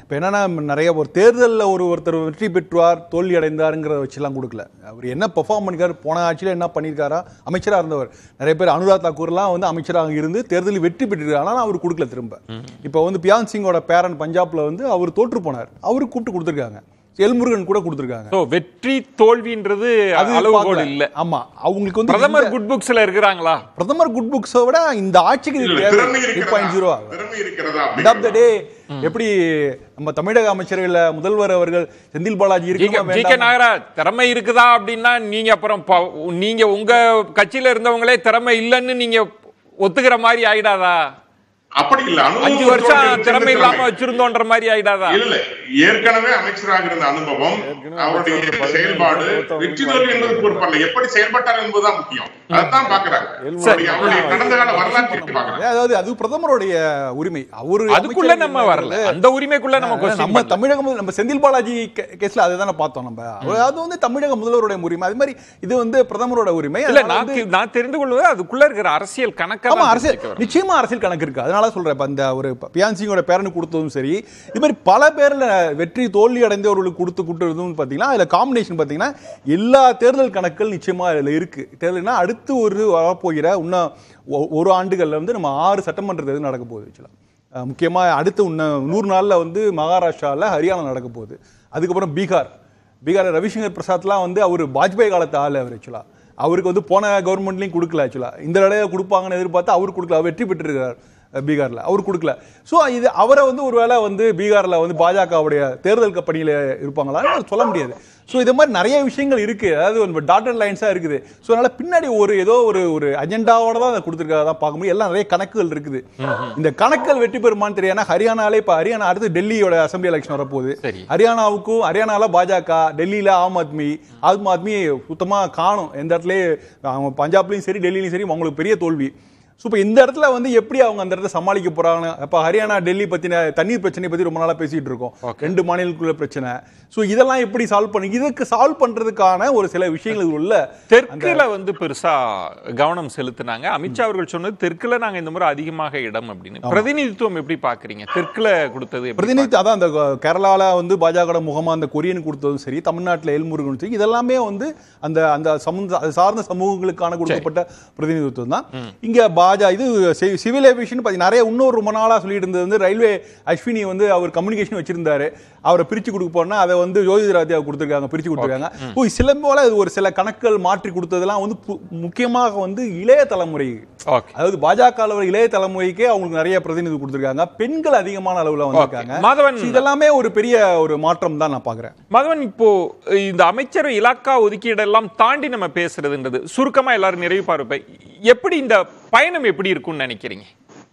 இப்போ என்னன்னா நிறைய ஒரு தேர்தலில் ஒரு ஒருத்தர் வெற்றி பெற்றுவார் தோல்வி அடைந்தாருங்கிறத வச்சுலாம் கொடுக்கல அவர் என்ன பெர்ஃபார்ம் பண்ணிருக்காரு போன ஆட்சியில் என்ன பண்ணியிருக்காரா அமைச்சராக இருந்தவர் நிறைய பேர் அனுராக் தாக்கூர்லாம் வந்து அமைச்சராக இருந்து தேர்தலில் வெற்றி பெற்றிருக்காரு ஆனால் அவர் கொடுக்கல திரும்ப இப்போ வந்து பியான் சிங்கோட பேரன் பஞ்சாப்ல வந்து அவர் தோற்று போனார் அவருக்கு கூப்பிட்டு கொடுத்துருக்காங்க எல்முருகன் கூட கொடுத்துருக்காங்க So, வெற்றி தோல்வின்றது அது அளவுகோல் பார்க்கல. இல்ல ஆமா அவங்களுக்கு வந்து பிரதமர் இந்த- குட் புக்ஸ்ல இருக்கிறாங்களா பிரதமர் குட் புக்ஸை விட இந்த ஆட்சிக்கு இது இல்ல, தேவை திறமை த்ரீ பாயிண்ட் ஜீரோ இருக்கிறதா திறமை இருக்கிறதா எண்ட் ஆஃப் த அப்படிங்கிறது டே எப்படி நம்ம தமிழக அமைச்சர்கள் முதல்வர் அவர்கள் செந்தில் பாலாஜி ஜி கே- இருக்கணுமா ஜி கே வேண்டாமா? நாகராஜ் திறமை இருக்குதா அப்படின்னா நீங்க அப்புறம் ப- நீங்க உங்க கட்சியில இருந்தவங்களே திறமை இல்லைன்னு நீங்க ஒத்துக்கிற மாதிரி ஆயிடாதா அப்படி இல்ல அனுபவம் அஞ்சு இருக்கிறவங்க வருஷம் சின்ன திறமை இல்லாம திறமை. வச்சிருந்தோன்ற மாதிரி ஆயிடாதா இல்ல இல்ல ஏற்கனவே அமைச்சராக இருந்த அனுபவம் ஏற்கனவே அவருடைய அமைச்சராக இருந்த செயல்பாடு பதினேழு வெற்றி தோல்வி என்பது பொறுப்பல்ல எப்படி செயல்பட்டார் என்பதுதான் முக்கியம் அதான் பாக்குறாங்க சரி. அவருடைய- அவருடைய கடந்த கால வரலாற்றை பாக்குறாங்க அதாவது அது பிரதமருடைய உரிமை அவரு அதுக்குள்ள நம்ம வரல அந்த உரிமைக்குள்ள நம்ம question நம்ம பண்ணல. தமிழக முதல்- நம்ம செந்தில் பாலாஜி கே- கேஸ்ல அதுதானே பார்த்தோம் நம்ம அவர் அது வந்து தமிழக முதல்வருடைய உரிமை அது மாதிரி இது வந்து பிரதமரோட உரிமை இல்ல அதனால நான் வந்து- கே- நான் தெரிந்து கொள்வது அதுக்குள்ள இருக்கிற அரசியல் கணக்கா ஆமா தான் அரசியல் தெரிஞ்சுக்க வரேன். நிச்சயமா அரசியல் கணக்கு இருக்கு அதனால சொல்றேன் இப்ப அந்த ஒரு பியான்சிங்கோட பேரனுக்கு கொடுத்ததும் சரி இது மாதிரி பல பேர்ல வெற்றி தோல்வி அடைந்தவர்களுக்கு கொடுத்து கொடுத்ததும் பாத்தீங்கன்னா அதுல காம்பினேஷன் பாத்தீங்கன்னா எல்லா தேர்தல் கணக்குகள் நிச்சயமா அதுல இருக்கு தேர்தல்னா அடுத்து ஒரு வரப்போகிற இன்னும் ஒ- ஒரு ஆண்டுகள்ல வந்து நம்ம ஆறு சட்டமன்ற தேர்தல் நடக்க போகுது ஆக்சுவலா அஹ் முக்கியமா அடுத்து இன்னும் நூறு நாள்ல வந்து மகாராஷ்டிரால ஹரியானா நடக்க போகுது அதுக்கப்புறம் பீகார் பீகார் ரவிசங்கர் பிரசாத்லாம் வந்து அவர் வாஜ்பாய் காலத்து ஆள் அவர் ஆக்சுவலா அவருக்கு வந்து போன கவர்மெண்ட்லையும் கொடுக்கல ஆக்சுவலா இந்த தடவை கொடுப்பாங்கன்னு எதிர்பார்த்து அவர் கொடுக்கல அவர் வெற்றி பெற்றிருக்கிறார் அஹ், பீகார்ல அவர் கொடுக்கல ஸோ இது அவரை வந்து ஒருவேளை வந்து பீகார்ல வந்து பாஜகவுடைய தேர்தல் க- பணியில இருப்பாங்களான்னு சொல்ல முடியாது ஸோ இது மாதிரி நிறைய விஷயங்கள் இருக்கு அதாவது டாட்டர் லைன்ஸா இருக்குது ஸோ அதனால பின்னாடி ஒரு ஏதோ ஒரு ஒரு அஜெண்டாவோட தான் அதை கொடுத்துருக்காங்க தான் பார்க்க முடியும் எல்லாம் நிறைய கணக்குகள் இருக்குது இந்த கணக்குகள் வெற்றி பெறுமான்னு தெரியாது ஏன்னா ஹரியானாலே இப்போ ஹரியானா அடுத்து டெல்லியோட அசம்பிளி எலெக்ஷன் வரப்போகுது சரி. ஹரியானாவுக்கும் ஹரியானால பாஜக டெல்லியில ஆம் ஆத்மி ஆம் ஆத்மி சுத்தமா காணும் எந்த இடத்துலயும் அவங்க பஞ்சாப்லயும் சரி டெல்லியிலும் சரி அவங்களுக்கு பெரிய தோல்வி ஸோ இப்போ இந்த இடத்துல வந்து எப்படி அவங்க அந்த இடத்துல சமாளிக்க போறாங்க இப்போ ஹரியானா டெல்லி பத்தின தண்ணீர் பிரச்சனை பத்தி ரொம்ப நாளா பேசிட்டு இருக்கோம் ரெண்டு மாநிலங்களுக்குள்ள பிரச்சனை ஸோ இதெல்லாம் எப்படி சால்வ் பண்ணி இதுக்கு சால்வ் பண்றதுக்கான ஒரு சில விஷயங்கள் உள்ள தெற்குல வந்து பெருசா கவனம் செலுத்தினாங்க அமித்ஷா அவர்கள் சொன்னது தெற்குல நாங்க இந்த முறை அதிகமாக இடம் அப்படின்னு பிரதிநிதித்துவம் எப்படி பாக்குறீங்க தெற்குல கொடுத்தது எப்படி பிரதிநிதி அதான் அந்த கேரளால வந்து பாஜக முகமா அந்த கொரியன் கொடுத்ததும் சரி தமிழ்நாட்டில் எல்முருகன் சரி இதெல்லாமே வந்து அந்த அந்த சமுத அது சார்ந்த சமூகங்களுக்கான கொடுக்கப்பட்ட பிரதிநிதித்துவம் தான் இங்க பாஜா இது சி- சிவில் ஏவியேஷன் பத்தி நிறைய இன்னொரு ரொம்ப நாளா சொல்லிட்டு இருந்தது வந்து ரயில்வே அஸ்வினி வந்து அவர் கம்யூனிகேஷன் வச்சிருந்தாரு அவரை பிரிச்சு கொடுக்க போனா அதை வந்து ஜோதிராஜா கொடுத்துருக்காங்க பிரிச்சு கொடுத்துருக்காங்க ஓ சில போல இது ஒரு சில கணக்குகள் மாற்றி கொடுத்ததெல்லாம் வந்து பு- முக்கியமாக வந்து இளைய தலைமுறை ஓகே அதாவது பாஜக இளைய தலைமுறைக்கே அவங்களுக்கு நிறைய பிரதிநிதி கொடுத்திருக்காங்க பெண்கள் அதிகமான அளவுல வந்திருக்காங்க மாதவன் So இதெல்லாமே ஒரு பெரிய ஒரு மாற்றம் தான் நான் பாக்குறேன் மதவன் இப்போ இந்த அமைச்சர் இலாக்கா ஒதுக்கீடெல்லாம் தாண்டி நம்ம பேசுறதுன்றது சுருக்கமா எல்லாரும் நிறைவு பார்ப்ப எப்படி இந்த பயணம் எப்படி இருக்கும்னு நினைக்கிறீங்க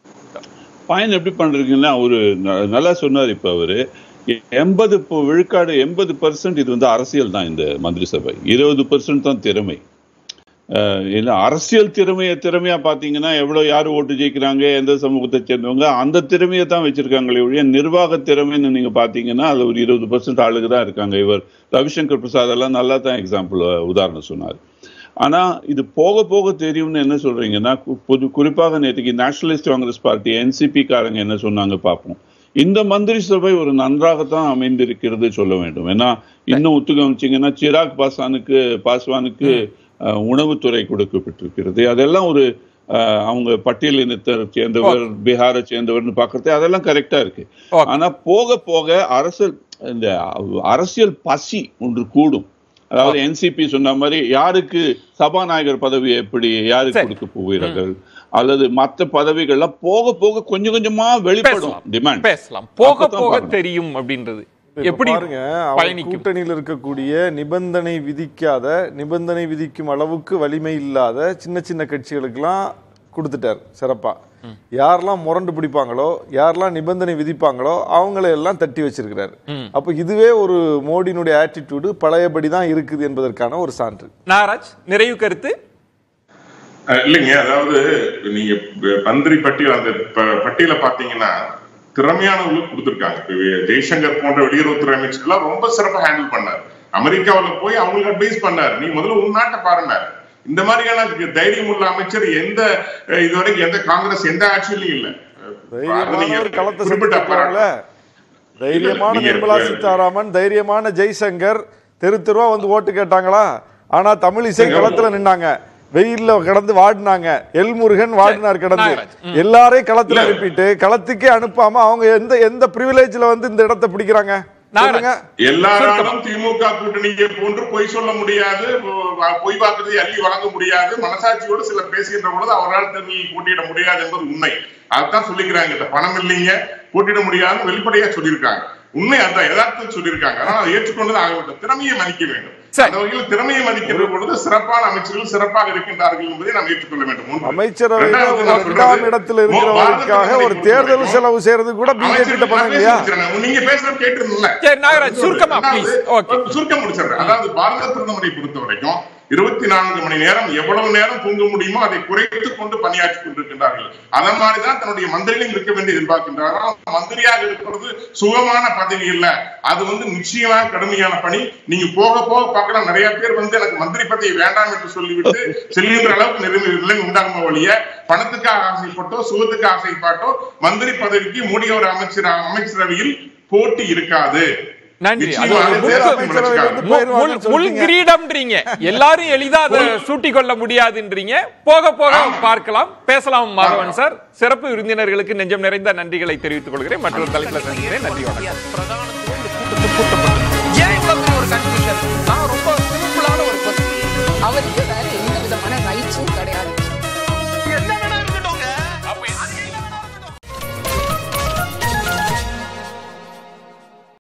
பயன் எப்படி பண்றீங்கன்னா ஒரு ந- நல்லா சொன்னார் இப்ப அவரு எண்பது விழுக்காடு எண்பது பர்சன்ட் இது வந்து அரசியல் தான் இந்த மந்திரி சபை இருபது பர்சன்ட் தான் திறமை அஹ் இல்ல அரசியல் திறமைய திறமையா பாத்தீங்கன்னா எவ்வளவு யாரு ஓட்டு ஜெயிக்கிறாங்க எந்த சமூகத்தை சேர்ந்தவங்க அந்த திறமையை தான் வச்சிருக்காங்களே ஒழிய நிர்வாக திறமைன்னு நீங்க பாத்தீங்கன்னா அது ஒரு இருபது பர்சன்ட் ஆளுங்க தான் இருக்காங்க இவர் ரவிசங்கர் பிரசாத் எல்லாம் நல்லா தான் எக்ஸாம்பிள் உதாரணம் சொன்னார் ஆனா இது போக போக தெரியும்னு என்ன சொல்றீங்கன்னா கு- பொது குறிப்பாக நேற்றுக்கு நேஷனலிஸ்ட் காங்கிரஸ் பார்ட்டி என்சிபி காரங்க என்ன சொன்னாங்க பார்ப்போம் இந்த மந்திரி சபை ஒரு நன்றாகத்தான் அமைந்திருக்கிறது சொல்ல வேண்டும் ஏன்னா இன்னும் ஒத்துக்கவச்சிங்கன்னா சிராக் பாஸ்வானுக்கு பாஸ்வானுக்கு அஹ், உணவுத்துறை கொடுக்கப்பட்டிருக்கிறது அதெல்லாம் ஒரு அஹ், அவங்க பட்டியலினத்தை சேர்ந்தவர் பீகாரை சேர்ந்தவர்னு பார்க்கறது அதெல்லாம் கரெக்டா இருக்கு Okay. ஆனா போக போக அரசியல் இந்த அரசியல் பசி ஒன்று கூடும் அதாவது என்சிபி சொன்ன மாதிரி யாருக்கு சபாநாயகர் பதவி எப்படி யாருக்கு சரி. கொடுக்க போகிறார்கள் அல்லது மற்ற பதவிகள்லாம் போக போக கொஞ்சம் கொஞ்சமா வெளிப்படும் பேசலாம் டிமாண்ட் பேசலாம் போக அப்பதான் போக பார்க்கணும். தெரியும் அப்படின்றது இப்ப எப்படி பாருங்க அவர் பயணிக்கும் கூட்டணியில் இருக்கக்கூடிய நிபந்தனை விதிக்காத நிபந்தனை விதிக்கும் அளவுக்கு வலிமை இல்லாத சின்ன சின்ன கட்சிகளுக்கெல்லாம் கொடுத்துட்டார் சிறப்பா யாரெல்லாம் முரண்டு பிடிப்பாங்களோ யாரெல்லாம் நிபந்தனை விதிப்பாங்களோ அவங்கள எல்லாம் தட்டி வச்சிருக்கிறாரு அப்ப இதுவே ஒரு மோடியினுடைய ஆட்டிடியூடு பழையபடி தான் இருக்குது என்பதற்கான ஒரு சான்று நாராஜ் நிறைவு கருத்து அஹ் இல்லைங்க அதாவது நீங்க ப- மந்திரி பட்டியல் அந்த ப- பட்டியலை பாத்தீங்கன்னா திறமையானவங்களுக்கு கொடுத்திருக்காங்க இப்ப வே- ஜெய்சங்கர் போன்ற வெளியுறவுத்துறை அமைச்சர்லாம் ரொம்ப சிறப்பா ஹேண்டில் பண்ணார் அமெரிக்காவுல போய் அவங்களுக்கு அட்வைஸ் பண்ணார் நீ முதல்ல உன் நாட்டை பாருங்க இந்த மாதிரியான தைரியம் உள்ள அமைச்சர் எந்த அஹ், இதுவரைக்கும் எந்த காங்கிரஸ் எந்த ஆட்சியிலும் இல்ல அது நீங்க தைரியமான ஒரு களத்தை குறிப்பிட்ட சந்திக்க போறாங்களே பாராட்டு. தைரியமான நீங்க- நிர்மலா சீதாராமன் தைரியமான ஜெய்சங்கர் தெரு தெருவா வந்து ஓட்டு கேட்டாங்களா ஆனா தமிழிசை களத்துல நின்னாங்க வெயில்ல கடந்து வாடினாங்க எல்முருகன் வாடினார் கடந்து நாகராஜ். ம். எல்லாரையும் களத்துல அனுப்பிட்டு களத்துக்கே அனுப்பாம அவங்க எந்த எந்த பிரிவிலேஜ்ல வந்து இந்த இடத்தை பிடிக்கிறாங்க நாகராஜ். சொல்லுங்க எல்லாராலும் திமுக கூட்டணியை போன்று பொய் சொல்ல முடியாது பொ- பொய் வாக்குறுதியை அள்ளி வழங்க முடியாது மனசாட்சியோடு சிலர் பேசுகின்ற பொழுது அவரால் தேர்தலில் போட்டியிட முடியாது என்பது உண்மை அதுதான் சொல்லிக்கிறாங்க இந்த பணம் இல்லைங்க போட்டியிட முடியாதுன்னு வெளிப்படையா சொல்லியிருக்காங்க உண்மை அதான் யதார்த்தம் சொல்லியிருக்காங்க ஆனால் அதை ஏற்றுக்கொண்டு ஆக வேண்டும் திறமையை மதிக்க வேண்டும் சரி. அந்த வகையில் திறமையை மதிக்கின்ற பொழுது சிறப்பான அமைச்சர்கள் சிறப்பாக இருக்கின்றார்கள் என்பதை நாம் ஏற்றுக்கொள்ள வேண்டும் ஒன்று. அமைச்சரவையில இரண்டாவது நான் எட்டாம் சொல்றது, இடத்துல பாரத இருக்கிறவங்களுக்காக பிரதமரை ஒரு தேர்தல் பொறுத்தவரைக்கும் செலவு செய்யறது கூட பிஜேபி கிட்ட பணம் அமைச்சர் இல்லையா நான் பேச முடிச்சிடுறேன். நீங்க பேசுறது கேட்டிருந்தீங்கல்ல? சரி, நாகராஜ், சுருக்கமா, please. Okay. சுருக்கம் முடிச்சிடுறேன். அதாவது பாரத பிரதமரை பொறுத்த வரைக்கும் இருபத்தி நான்கு மணி நேரம் எவ்வளவு நேரம் தூங்க முடியுமோ அதை குறைத்துக் கொண்டு பணியாற்றி கொண்டிருக்கின்றார்கள் அதன் மாதிரிதான் தன்னுடைய மந்திரிகளும் இருக்க வேண்டி எதிர்பார்க்கின்றார்கள் ஆனால் மந்திரியாக இருக்கிறது சுகமான பதவி இல்ல அது வந்து நிச்சயமா கடுமையான பணி நீங்க போக போக பார்க்கலாம் நிறைய பேர் வந்து எனக்கு மந்திரி பதவி வேண்டாம் என்று சொல்லிவிட்டு செல்கின்ற அளவுக்கு நிலைமை நிலை உண்டாகும் வழிய பணத்துக்காக ஆசைப்பட்டோ சுகத்துக்கு ஆசைப்பட்டோ மந்திரி பதவிக்கு மோடி அவர் அமைச்சர் அமைச்சரவையில் போட்டி இருக்காது நன்றி அது நிச்சயமாக ஒரு தேர்தல் முக்கு- முடிச்சுக்காங்க. வந்து மு- போயிருவாங்கன்னு முள்- முள் சொல்லிட்டீங்க. கிரீடம்ன்றீங்க எல்லாரும் எளிதா அதை சூட்டிக் கொள்ள முடியாதுன்றீங்க போக போக பார்க்கலாம் பேசலாம் மாதவன் சார் சிறப்பு விருந்தினர்களுக்கு நெஞ்சம் நிறைந்த நன்றிகளை தெரிவித்துக் கொள்கிறேன் மற்றொரு தலைப்பில் சந்திக்கிறேன் நன்றி வணக்கம் பிரதான கூட்டத்தில் கூட்டப்பட்டது